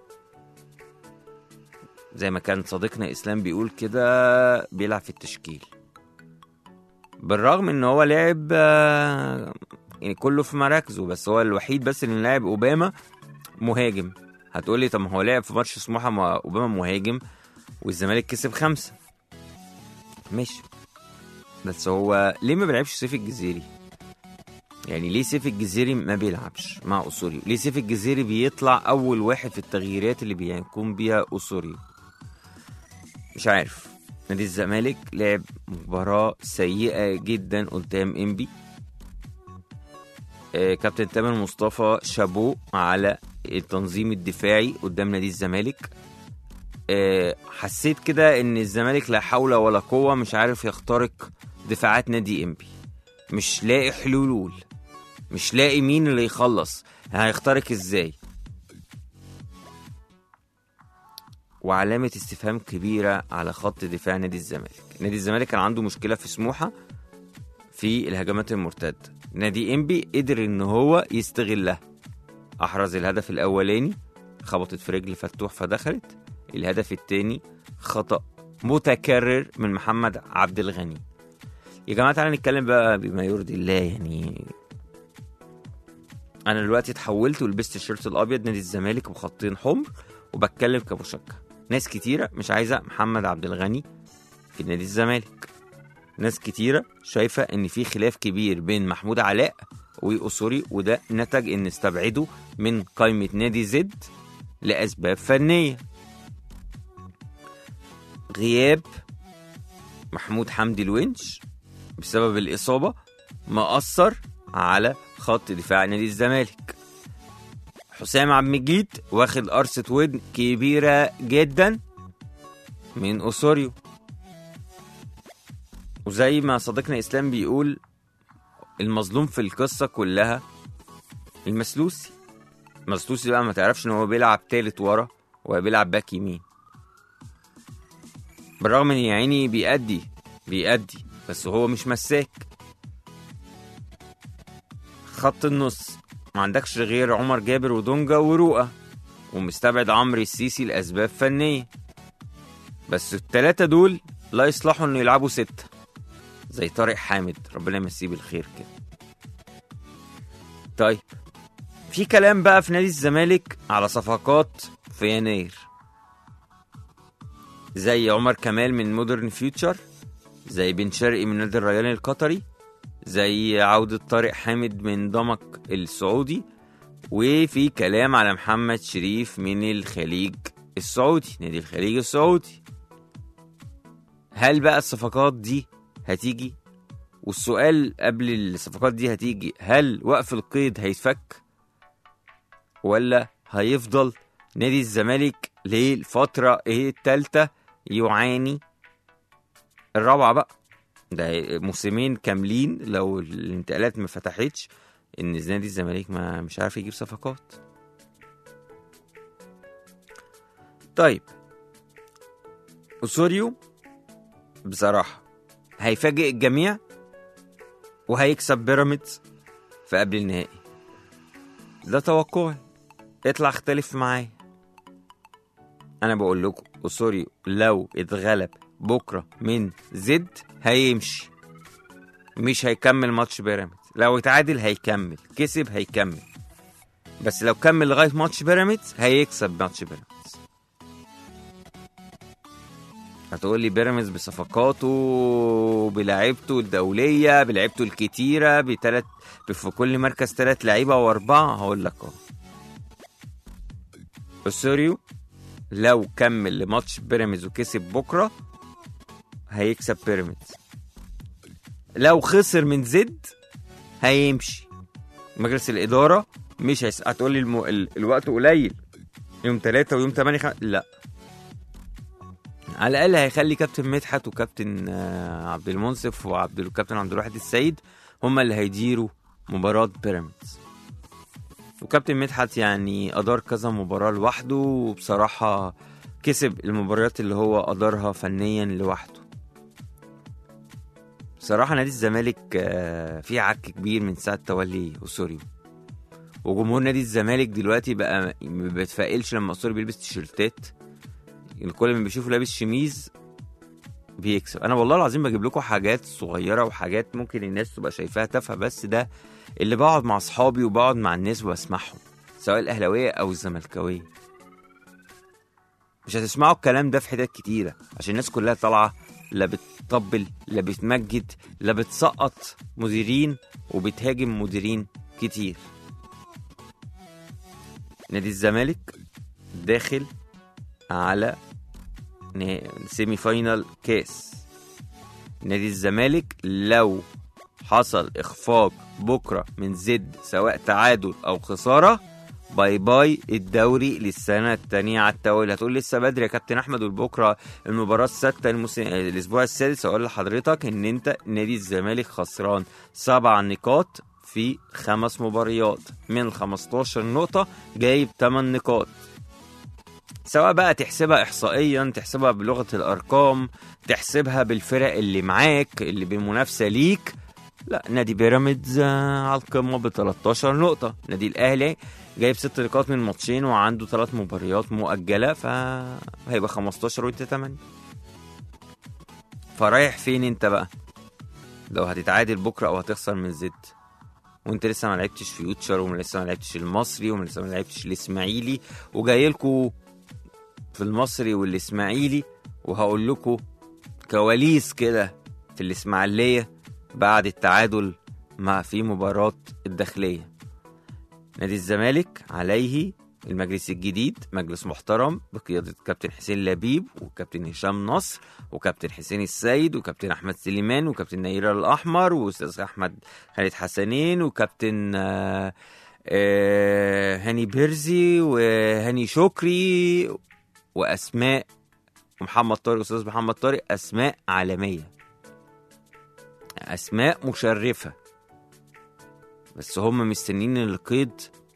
زي ما كان صديقنا اسلام بيقول كده بيلعب في التشكيل بالرغم ان هو لعب آه، يعني كله في مراكزه بس هو الوحيد بس اللي لعب اوباما مهاجم هتقولي طب ما هو لعب في ماتش سموحه مع اوباما مهاجم والزمالك كسب خمسة ماشي بس هو ليه ما بيلعبش سيف الجزيري يعني ليه سيف الجزيري ما بيلعبش مع اسوريو ليه سيف الجزيري بيطلع اول واحد في التغييرات اللي بيقوم بيها اسوريو مش عارف نادي الزمالك لعب مباراة سيئة جدا قدام انبي آه، كابتن تامر مصطفى شابو على التنظيم الدفاعي قدام نادي الزمالك آه، حسيت كده ان الزمالك لا حول ولا قوة مش عارف يخترق دفاعات نادي انبي مش لاقي حلول مش لاقي مين اللي يخلص هيخترق ازاي وعلامة استفهام كبيرة على خط دفاع نادي الزمالك نادي الزمالك كان عنده مشكلة في سموحة في الهجمات المرتدة نادي انبي قدر ان هو يستغلها احرز الهدف الاولاني خبطت في رجل فتوح فدخلت الهدف الثاني خطأ متكرر من محمد عبد الغني يا جماعة تعالى نتكلم بقى بما يرضي الله يعني انا دلوقتي اتحولت ولبست الشيرت الابيض نادي الزمالك بخطين حمر وبتكلم كمشجع ناس كتيرة مش عايزة محمد عبد الغني في نادي الزمالك ناس كتيرة شايفة ان في خلاف كبير بين محمود علاء وأسوري وده نتج ان استبعده من قائمة نادي زد لأسباب فنية غياب محمود حمدي الونش بسبب الإصابة مأثر على خط دفاع نادي الزمالك حسام عبد المجيد واخد قرصة ودن كبيرة جدا من أوسوريو وزي ما صديقنا إسلام بيقول المظلوم في القصة كلها المسلوسي المسلوسي بقى ما تعرفش ان هو بيلعب تالت ورا وهو بيلعب باك يمين بالرغم ان يا عيني بيأدي بيأدي بس هو مش مساك خط النص ما عندكش غير عمر جابر ودونجا ورؤى ومستبعد عمرو السيسي لأسباب فنية بس التلاتة دول لا يصلحوا انه يلعبوا ستة زي طارق حامد ربنا يمسيه بالخير كده طيب في كلام بقى في نادي الزمالك على صفقات في يناير زي عمر كمال من مودرن فيوتشر زي بن شرقي من نادي الريان القطري زي عودة طارق حامد من دمك السعودي وفي كلام على محمد شريف من الخليج السعودي نادي الخليج السعودي هل بقى الصفقات دي هتيجي والسؤال قبل الصفقات دي هتيجي هل وقف القيد هيتفك ولا هيفضل نادي الزمالك للفترة ايه التالتة يعاني الرابعة بقى ده موسمين كاملين لو الانتقالات ما فتحتش ان نادي الزمالك ما مش عارف يجيب صفقات طيب اسوريو بصراحة هيفاجئ الجميع وهيكسب بيراميدز في قبل النهائي ده توقعي اطلع اختلف معايا انا بقول لكم اسوريو لو اتغلب بكره من زد هيمشي مش هيكمل ماتش بيراميدز لو اتعادل هيكمل كسب هيكمل بس لو كمل لغايه ماتش بيراميدز هيكسب ماتش بيراميدز هتقول لي بيراميدز بصفقاته بلاعيبته الدوليه بلاعيبته الكتيره بتلات في كل مركز ثلاث لعيبه واربعه هقول لك اه اسوريو لو كمل لماتش بيراميدز وكسب بكره هيكسب بيراميدز لو خسر من زد هيمشي مجلس الاداره مش هيس... هتقول لي الم... ال... الوقت قليل يوم ثلاثة ويوم 8 خ... لا على الاقل هيخلي كابتن مدحت وكابتن آه، عبد المنصف وعبد الكابتن عبد الواحد السيد هما اللي هيديروا مباراة بيراميدز وكابتن مدحت يعني أدار كذا مباراة لوحده وبصراحة كسب المباريات اللي هو أدارها فنيا لوحده بصراحة نادي الزمالك آه، فيه عك كبير من ساعة تولي أسوريو وجمهور نادي الزمالك دلوقتي بقى ما بيتفائلش لما أسوريو بيلبس تيشيرتات كل ما بيشوفه لابس شميز بيكسب انا والله العظيم بجيب لكم حاجات صغيره وحاجات ممكن الناس تبقى شايفاها تافهه بس ده اللي بقعد مع اصحابي وبقعد مع الناس وبسمعهم سواء الاهلاويه او الزملكاويه مش هتسمعوا الكلام ده في حتت كتيره عشان الناس كلها طالعه لا بتطبل لا بتمجد لا بتسقط مديرين وبتهاجم مديرين كتير نادي الزمالك داخل على نا- سيمي فاينال كاس نادي الزمالك لو حصل اخفاق بكره من زد سواء تعادل او خساره باي باي الدوري للسنه الثانيه على التوالي هتقول لسه بدري يا كابتن احمد والبكره المباراه السادسه الموسم الاسبوع السادس اقول لحضرتك ان انت نادي الزمالك خسران سبع نقاط في خمس مباريات من 15 نقطه جايب 8 نقاط سواء بقى تحسبها احصائيا تحسبها بلغه الارقام تحسبها بالفرق اللي معاك اللي بالمنافسه ليك لا نادي بيراميدز آه، على القمه ب 13 نقطه نادي الاهلي جايب ست نقاط من ماتشين وعنده ثلاث مباريات مؤجله فهيبقى 15 وانت 8 فرايح فين انت بقى لو هتتعادل بكره او هتخسر من زد وانت لسه ما لعبتش فيوتشر ولسه ما لعبتش المصري ولسه ما لعبتش الاسماعيلي وجاي لكم في المصري والاسماعيلي وهقول لكم كواليس كده في الاسماعيليه بعد التعادل مع في مباراه الداخليه نادي الزمالك عليه المجلس الجديد مجلس محترم بقيادة كابتن حسين لبيب وكابتن هشام نصر وكابتن حسين السيد وكابتن أحمد سليمان وكابتن نيرة الأحمر وأستاذ أحمد خالد حسنين وكابتن آه، آه، هاني بيرزي وهاني شكري واسماء ومحمد طارق استاذ محمد طارق اسماء عالميه اسماء مشرفه بس هم مستنيين إن القيد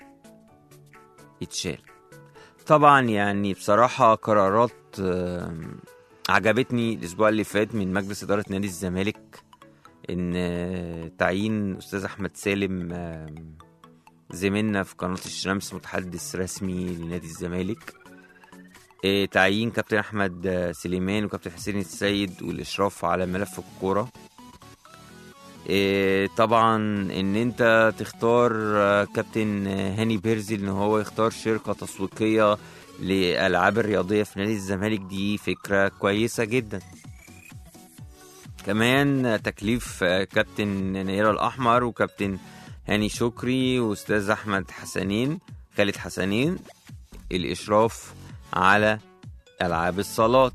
يتشال طبعا يعني بصراحه قرارات آم، عجبتني الاسبوع اللي فات من مجلس اداره نادي الزمالك ان آه، تعيين استاذ احمد سالم آم، زميلنا في قناه الشمس متحدث رسمي لنادي الزمالك إيه، تعيين كابتن احمد آه، سليمان وكابتن حسين السيد والاشراف على ملف الكوره إيه، طبعا ان انت تختار آه، كابتن آه، هاني بيرزي ان هو يختار شركه تسويقيه للالعاب الرياضيه في نادي الزمالك دي فكره كويسه جدا كمان آه، تكليف آه، كابتن نيرة الاحمر وكابتن هاني شكري واستاذ احمد حسنين خالد حسنين الاشراف على العاب الصالات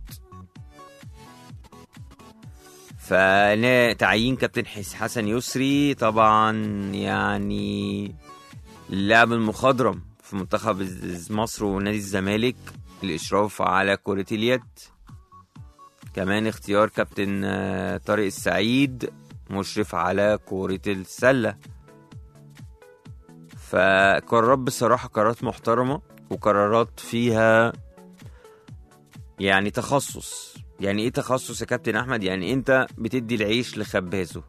فانا تعيين كابتن حس حسن يسري طبعا يعني اللاعب المخضرم في منتخب الز- مصر ونادي الزمالك الاشراف على كرة اليد كمان اختيار كابتن آه، طارق السعيد مشرف على كرة السلة فقرارات بصراحة قرارات محترمة وقرارات فيها يعني تخصص يعني ايه تخصص يا كابتن احمد يعني انت بتدي العيش لخبازه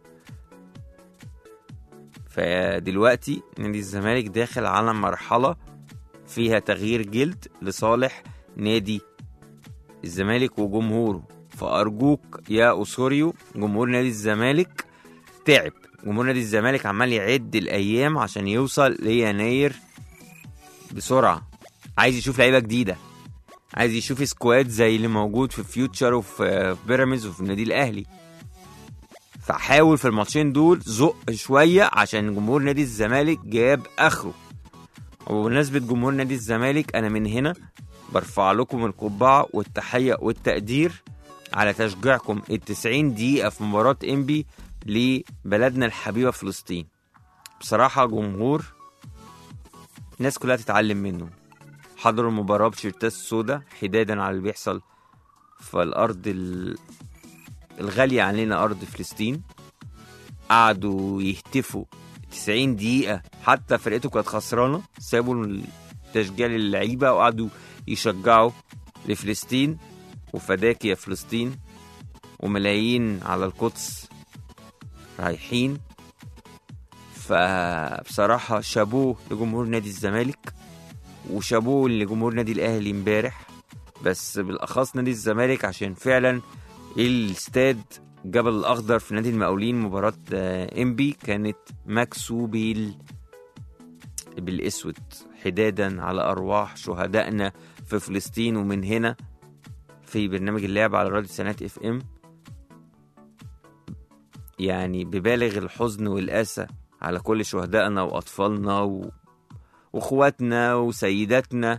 فدلوقتي نادي الزمالك داخل على مرحلة فيها تغيير جلد لصالح نادي الزمالك وجمهوره فأرجوك يا أسوريو جمهور نادي الزمالك تعب جمهور نادي الزمالك عمال يعد الأيام عشان يوصل ليناير بسرعة عايز يشوف لعيبة جديدة عايز يشوف سكواد زي اللي موجود في فيوتشر وفي في بيراميدز وفي النادي الاهلي فحاول في الماتشين دول زق شويه عشان جمهور نادي الزمالك جاب اخره وبمناسبه جمهور نادي الزمالك انا من هنا برفع لكم القبعه والتحيه والتقدير على تشجيعكم ال 90 دقيقه في مباراه انبي لبلدنا الحبيبه فلسطين بصراحه جمهور الناس كلها تتعلم منه حضروا المباراة بشيرتات سودا حدادا على اللي بيحصل في الأرض ال- الغالية علينا أرض فلسطين قعدوا يهتفوا 90 دقيقة حتى فرقته كانت خسرانة سابوا التشجيع للعيبة وقعدوا يشجعوا لفلسطين وفداك يا فلسطين وملايين على القدس رايحين فبصراحة شابوه لجمهور نادي الزمالك وشابوه لجمهور نادي الأهلي امبارح بس بالأخص نادي الزمالك عشان فعلا الاستاد جبل الأخضر في نادي المقاولين مباراة آه، إنبي كانت مكسوبة بالأسود حدادا على أرواح شهدائنا في فلسطين ومن هنا في برنامج اللعب على راديو سنات اف ام يعني ببالغ الحزن والأسى على كل شهدائنا وأطفالنا و... وأخواتنا وسيداتنا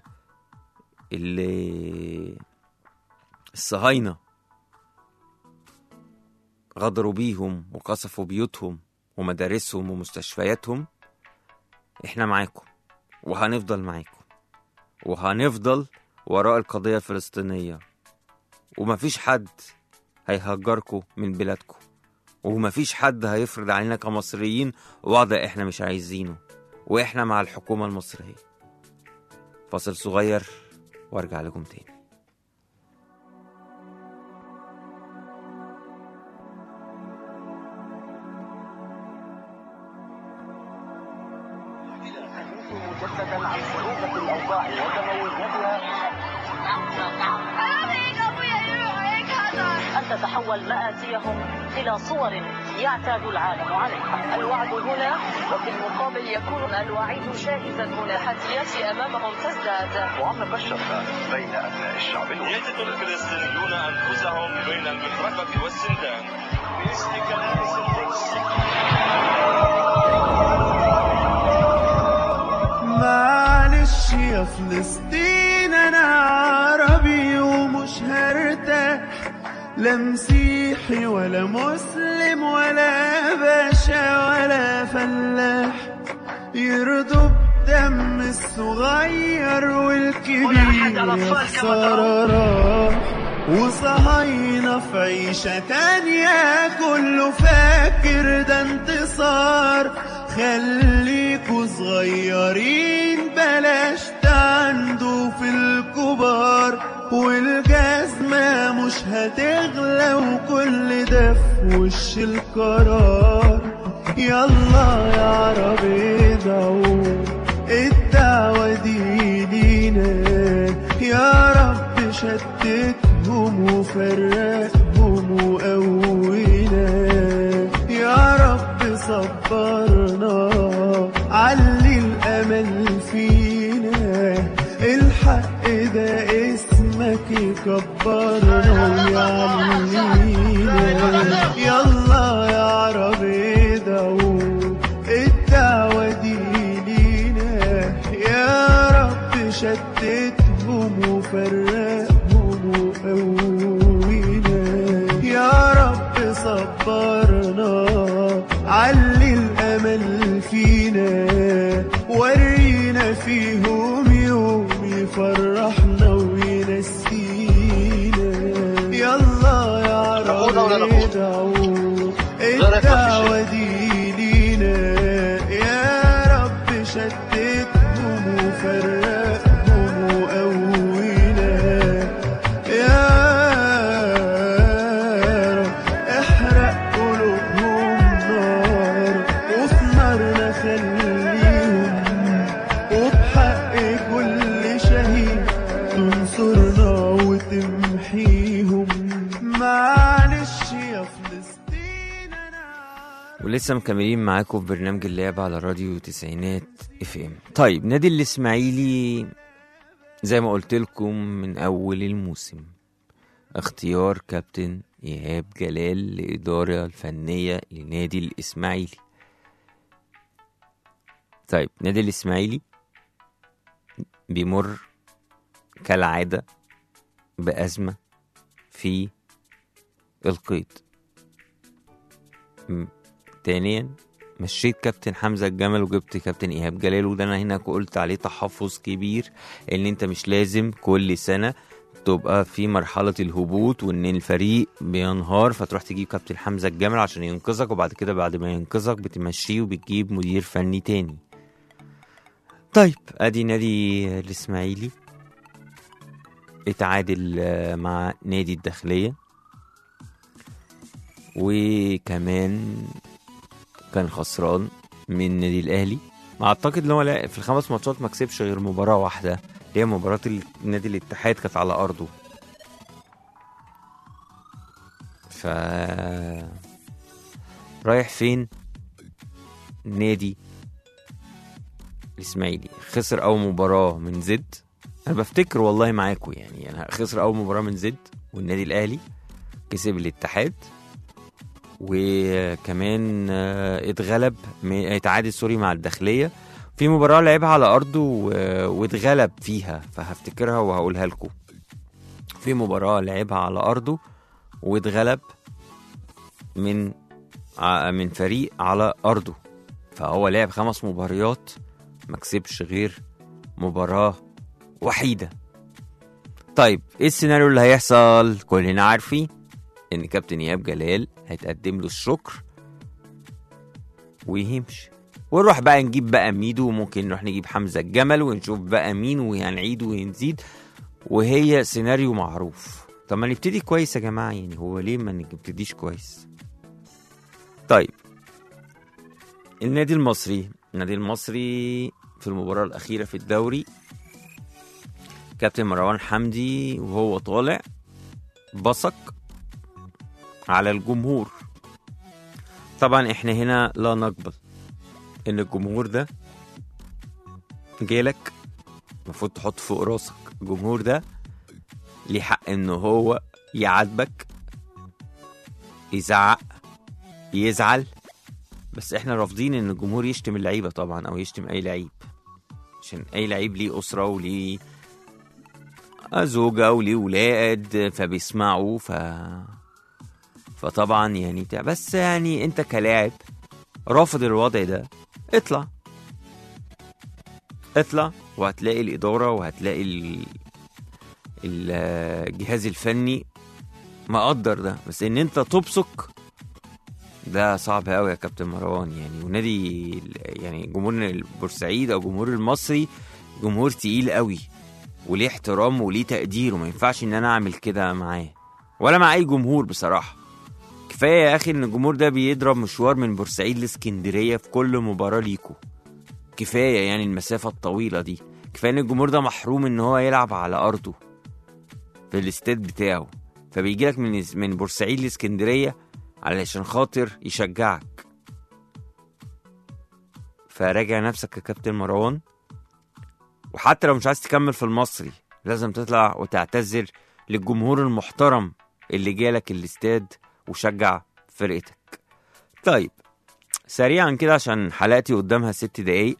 اللي الصهاينة غدروا بيهم وقصفوا بيوتهم ومدارسهم ومستشفياتهم احنا معاكم وهنفضل معاكم وهنفضل وراء القضية الفلسطينية ومفيش حد هيهجركم من بلادكم ومفيش حد هيفرض علينا كمصريين وضع احنا مش عايزينه واحنا مع الحكومة المصرية فاصل صغير وارجع لكم تاني مجددا عن صعوبة الأوضاع وتموجاتها أن تتحول مآسيهم إلى صور يعتاد العالم عليها الوعد هنا وفي المقابل يكون الوعيد شاهدا هنا التحديات أمامهم تزداد وعمق الشفة بين أبناء الشعب الأردني يجد الفلسطينيون أنفسهم بين المطرقة والسندان باسم كنائس القدس معلش يا فلسطين انا عربي ومش هرتاح لا مسيحي ولا مسلم ولا باشا ولا فلاح يرضوا بدم الصغير والكبير يا خسارة راح وصهاينة في عيشة تانية كله فاكر ده انتصار خليكوا صغيرين بلاش تعندوا في الكبار والجزمة مش هتغلى وكل ده في وش القرار يلا يا عرب ادعوا الدعوة دي لينا يا رب شتتهم وفرقهم وقوينا يا رب صبرنا علي الأمل فينا الحق ده اسمك يكبرنا ويعلينا يلا يا عرب ادعوا الدعوة دي لينا يا رب شتتهم وفرقهم وقوينا يا رب صبرنا علي الأمل فينا ورينا فيهم يوم يفرحنا وينسينا يلا يا نقود ولا عرب نقود؟ ادعوا غيرك الدعوة دي لينا يا رب شتتهم وفرقهم وقوينا يا رب احرق قلوبهم نار وفي نارنا خليهم وبحق كل شهيد تنصرنا وتمحيهم معلش يا فلسطين انا ولسه مكملين معاكم في برنامج اللعب على راديو تسعينات اف ام طيب نادي الاسماعيلي زي ما قلت لكم من اول الموسم اختيار كابتن ايهاب جلال للاداره الفنيه لنادي الاسماعيلي طيب نادي الاسماعيلي بيمر كالعاده بازمه في القيد م- تانيا مشيت كابتن حمزة الجمل وجبت كابتن إيهاب جلال وده أنا هنا قلت عليه تحفظ كبير إن أنت مش لازم كل سنة تبقى في مرحلة الهبوط وإن الفريق بينهار فتروح تجيب كابتن حمزة الجمل عشان ينقذك وبعد كده بعد ما ينقذك بتمشيه وبتجيب مدير فني تاني طيب ادي نادي الاسماعيلي اتعادل آه، مع نادي الداخلية وكمان كان خسران من نادي الاهلي اعتقد ان هو لا- في الخمس ماتشات ما كسبش غير مباراة واحدة اللي هي مباراة ال- نادي الاتحاد كانت على ارضه ف رايح فين نادي الاسماعيلي خسر اول مباراه من زد انا بفتكر والله معاكم يعني انا خسر اول مباراه من زد والنادي الاهلي كسب الاتحاد وكمان آه، اتغلب م- اتعادل سوري مع الداخليه في مباراه لعبها على ارضه و- واتغلب فيها فهفتكرها وهقولها لكم في مباراه لعبها على ارضه واتغلب من ع- من فريق على ارضه فهو لعب خمس مباريات ما كسبش غير مباراة وحيدة طيب ايه السيناريو اللي هيحصل كلنا عارفين ان كابتن ايهاب جلال هيتقدم له الشكر ويمشي ونروح بقى نجيب بقى ميدو وممكن نروح نجيب حمزة الجمل ونشوف بقى مين وهنعيد ونزيد وهي سيناريو معروف طب ما نبتدي كويس يا جماعة يعني هو ليه ما نبتديش كويس طيب النادي المصري النادي المصري في المباراة الأخيرة في الدوري كابتن مروان حمدي وهو طالع بصق على الجمهور طبعا احنا هنا لا نقبل ان الجمهور ده جالك المفروض تحط فوق راسك الجمهور ده ليه حق ان هو يعاتبك يزعق يزعل بس احنا رافضين ان الجمهور يشتم اللعيبه طبعا او يشتم اي لعيب عشان اي لعيب ليه اسره وليه زوجة وليه ولاد فبيسمعوا ف فطبعا يعني بتاع بس يعني انت كلاعب رافض الوضع ده اطلع اطلع وهتلاقي الإدارة وهتلاقي ال... ال- الجهاز الفني مقدر ده بس ان انت تبصق ده صعب قوي يا كابتن مروان يعني ونادي يعني جمهور البورسعيد او جمهور المصري جمهور تقيل قوي وليه احترام وليه تقدير وما ينفعش ان انا اعمل كده معاه ولا مع اي جمهور بصراحه كفايه يا اخي ان الجمهور ده بيضرب مشوار من بورسعيد لاسكندريه في كل مباراه ليكو كفايه يعني المسافه الطويله دي كفايه ان الجمهور ده محروم ان هو يلعب على ارضه في الاستاد بتاعه فبيجي لك من من بورسعيد لاسكندريه علشان خاطر يشجعك فراجع نفسك يا كابتن مروان وحتى لو مش عايز تكمل في المصري لازم تطلع وتعتذر للجمهور المحترم اللي جالك الاستاد وشجع فرقتك طيب سريعا كده عشان حلقتي قدامها ست دقايق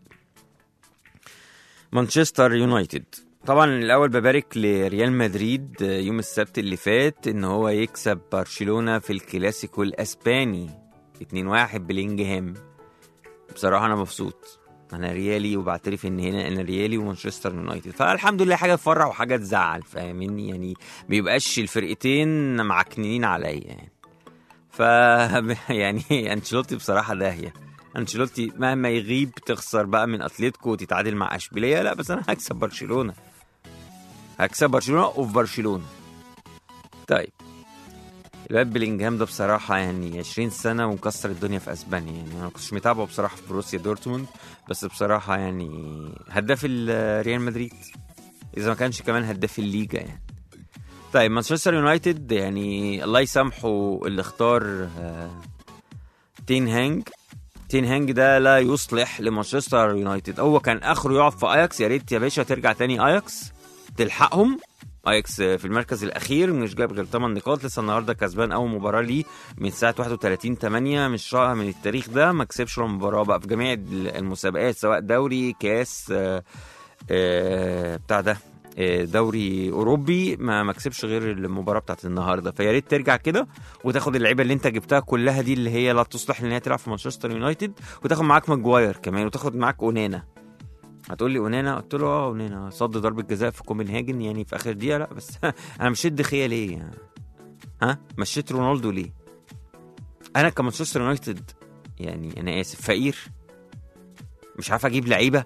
مانشستر يونايتد طبعا الاول ببارك لريال مدريد يوم السبت اللي فات ان هو يكسب برشلونه في الكلاسيكو الاسباني 2-1 بلينجهام بصراحه انا مبسوط انا ريالي وبعترف ان هنا انا ريالي ومانشستر يونايتد فالحمد لله حاجه تفرح وحاجه تزعل فاهمني يعني بيبقاش الفرقتين معكنين عليا يعني ف يعني انشيلوتي بصراحه داهيه انشيلوتي مهما يغيب تخسر بقى من اتلتيكو وتتعادل مع اشبيليه لا بس انا هكسب برشلونه هكسب برشلونه وفي برشلونه طيب الواد بلينجهام ده بصراحة يعني 20 سنة ومكسر الدنيا في اسبانيا يعني انا ما كنتش متابعه بصراحة في بروسيا دورتموند بس بصراحة يعني هداف ال- ريال مدريد اذا ما كانش كمان هداف الليجا يعني طيب مانشستر يونايتد يعني الله يسامحه اللي اختار آه، تين هانج تين هانج ده لا يصلح لمانشستر يونايتد هو كان اخره يقعد في اياكس يا ريت يا باشا ترجع تاني اياكس تلحقهم اياكس في المركز الاخير مش جايب غير 8 نقاط لسه النهارده كسبان اول مباراه ليه من ساعه 31 8 مش رائع من التاريخ ده ما كسبش ولا مباراه بقى في جميع المسابقات سواء دوري كاس آه، آه، بتاع ده آه، دوري اوروبي ما ما كسبش غير المباراه بتاعت النهارده فيا ريت ترجع كده وتاخد اللعيبه اللي انت جبتها كلها دي اللي هي لا تصلح ان هي تلعب في مانشستر يونايتد وتاخد معاك ماجواير كمان وتاخد معاك اونانا هتقول لي اونانا قلت له اه اونانا صد ضربه جزاء في كوبنهاجن يعني في اخر دقيقه لا بس انا مشيت دخيه ليه يعني ها مشيت رونالدو ليه انا كمانشستر يونايتد يعني انا اسف فقير مش عارف اجيب لعيبه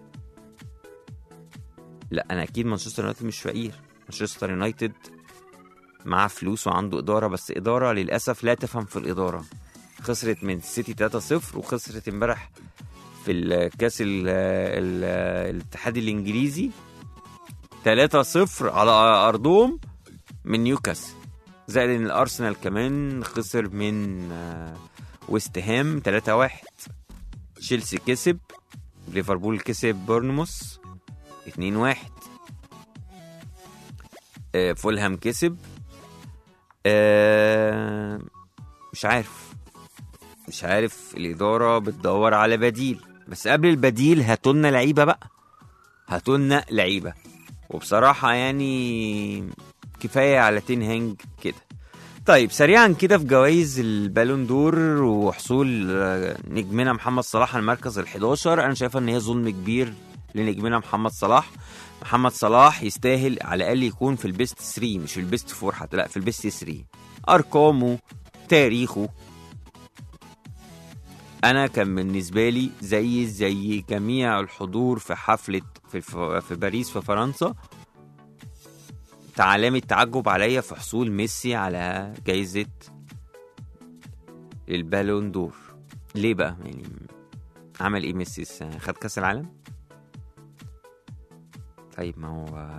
لا انا اكيد مانشستر يونايتد مش فقير مانشستر يونايتد معاه فلوس وعنده اداره بس اداره للاسف لا تفهم في الاداره خسرت من السيتي 3-0 وخسرت امبارح في الكاس ال ال الاتحاد الانجليزي 3-0 على ارضهم من نيوكاسل زائد ان الارسنال كمان خسر من آه، ويست هام 3-1 تشيلسي كسب ليفربول كسب بورنموث 2-1 آه، فولهام كسب آه، مش عارف مش عارف الإدارة بتدور على بديل بس قبل البديل هاتولنا لعيبة بقى هاتولنا لعيبة وبصراحة يعني كفاية على تين هانج كده طيب سريعا كده في جوائز البالون دور وحصول آه، نجمنا محمد صلاح على المركز ال11 انا شايفه ان هي ظلم كبير لنجمنا محمد صلاح محمد صلاح يستاهل على الاقل يكون في البيست 3 مش في البيست 4 حتى لا في البيست 3 ارقامه تاريخه انا كان بالنسبه لي زي زي جميع الحضور في حفله في في باريس في فرنسا علامة تعجب عليا في حصول ميسي على جايزة البالون دور ليه بقى يعني عمل ايه ميسي السنة؟ خد كاس العالم طيب ما هو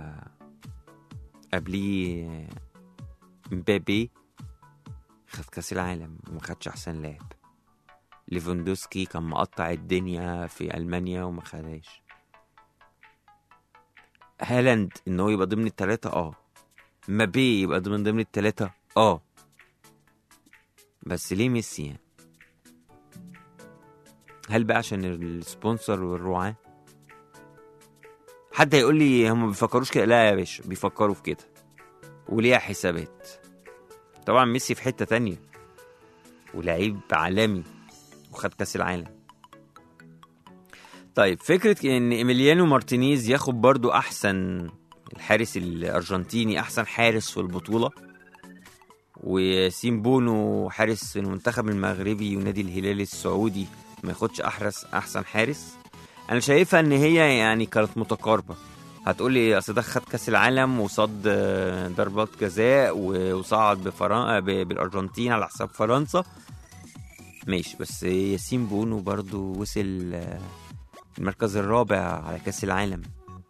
قبليه مبابي خد كاس العالم وما خدش احسن لاعب ليفاندوسكي كان مقطع الدنيا في المانيا وما خدهاش هالاند ان هو يبقى ضمن التلاتة اه مبابي يبقى ضمن ضمن التلاتة اه بس ليه ميسي يعني هل بقى عشان السبونسر والرعاة حد هيقول لي هم ما بيفكروش كده لا يا باشا بيفكروا في كده وليها حسابات طبعا ميسي في حتة تانية ولعيب عالمي وخد كاس العالم طيب فكرة ان ايميليانو مارتينيز ياخد برضو احسن الحارس الارجنتيني احسن حارس في البطولة وسيم بونو حارس المنتخب المغربي ونادي الهلال السعودي ما ياخدش احرس احسن حارس انا شايفها ان هي يعني كانت متقاربة هتقول لي اصل ده خد كاس العالم وصد آه، ضربات جزاء و- وصعد بفرن... ب- بالارجنتين على حساب فرنسا ماشي بس ياسين بونو برضو وصل آه، المركز الرابع على كاس العالم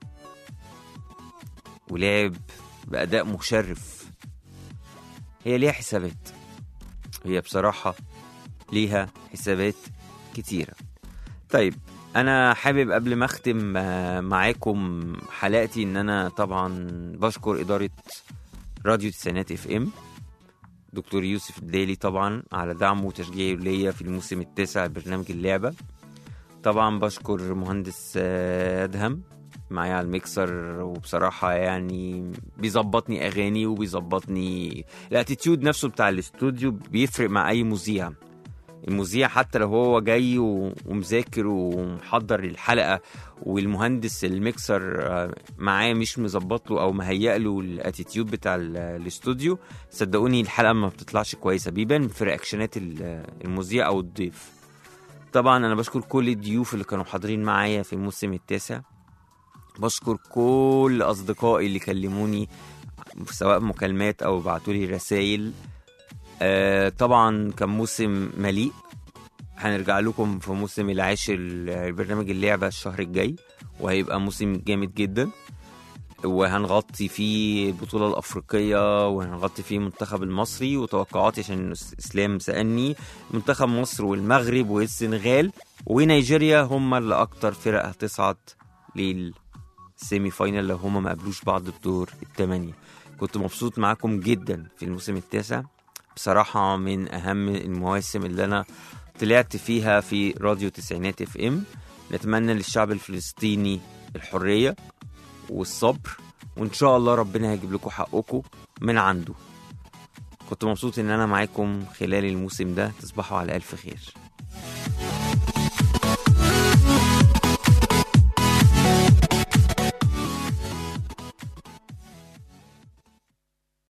ولعب بأداء مشرف هي ليها حسابات هي بصراحة ليها حسابات كتيرة طيب أنا حابب قبل ما أختم آه، معاكم حلقتي إن أنا طبعا بشكر إدارة راديو تسعينات اف ام دكتور يوسف الدالي طبعا على دعمه وتشجيعه ليا في الموسم التاسع لبرنامج اللعبة طبعا بشكر مهندس آه، أدهم معايا على الميكسر وبصراحة يعني بيظبطني أغاني وبيظبطني الاتيتيود نفسه بتاع الاستوديو بيفرق مع أي مذيع المذيع حتى لو هو جاي و- ومذاكر ومحضر الحلقة والمهندس الميكسر آه، معاه مش مظبط له او مهيأ له الاتيتيود بتاع ال- الاستوديو صدقوني الحلقة ما بتطلعش كويسة بيبان في رياكشنات ال- المذيع او الضيف طبعا انا بشكر كل الضيوف اللي كانوا حاضرين معايا في الموسم التاسع بشكر كل اصدقائي اللي كلموني سواء مكالمات او بعتوا لي رسائل آه طبعا كان موسم مليء هنرجع لكم في موسم العاشر لبرنامج اللعبة الشهر الجاي وهيبقى موسم جامد جدا وهنغطي فيه البطولة الأفريقية وهنغطي فيه المنتخب المصري وتوقعاتي عشان إسلام سألني منتخب مصر والمغرب والسنغال ونيجيريا هم اللي أكتر فرق هتصعد للسيمي فاينل لو هم ما قابلوش بعض الدور الثمانية كنت مبسوط معاكم جدا في الموسم التاسع بصراحة من أهم المواسم اللي أنا طلعت فيها في راديو تسعينات اف ام نتمنى للشعب الفلسطيني الحرية والصبر وإن شاء الله ربنا هيجيب لكم حقكم من عنده كنت مبسوط إن أنا معاكم خلال الموسم ده تصبحوا على ألف خير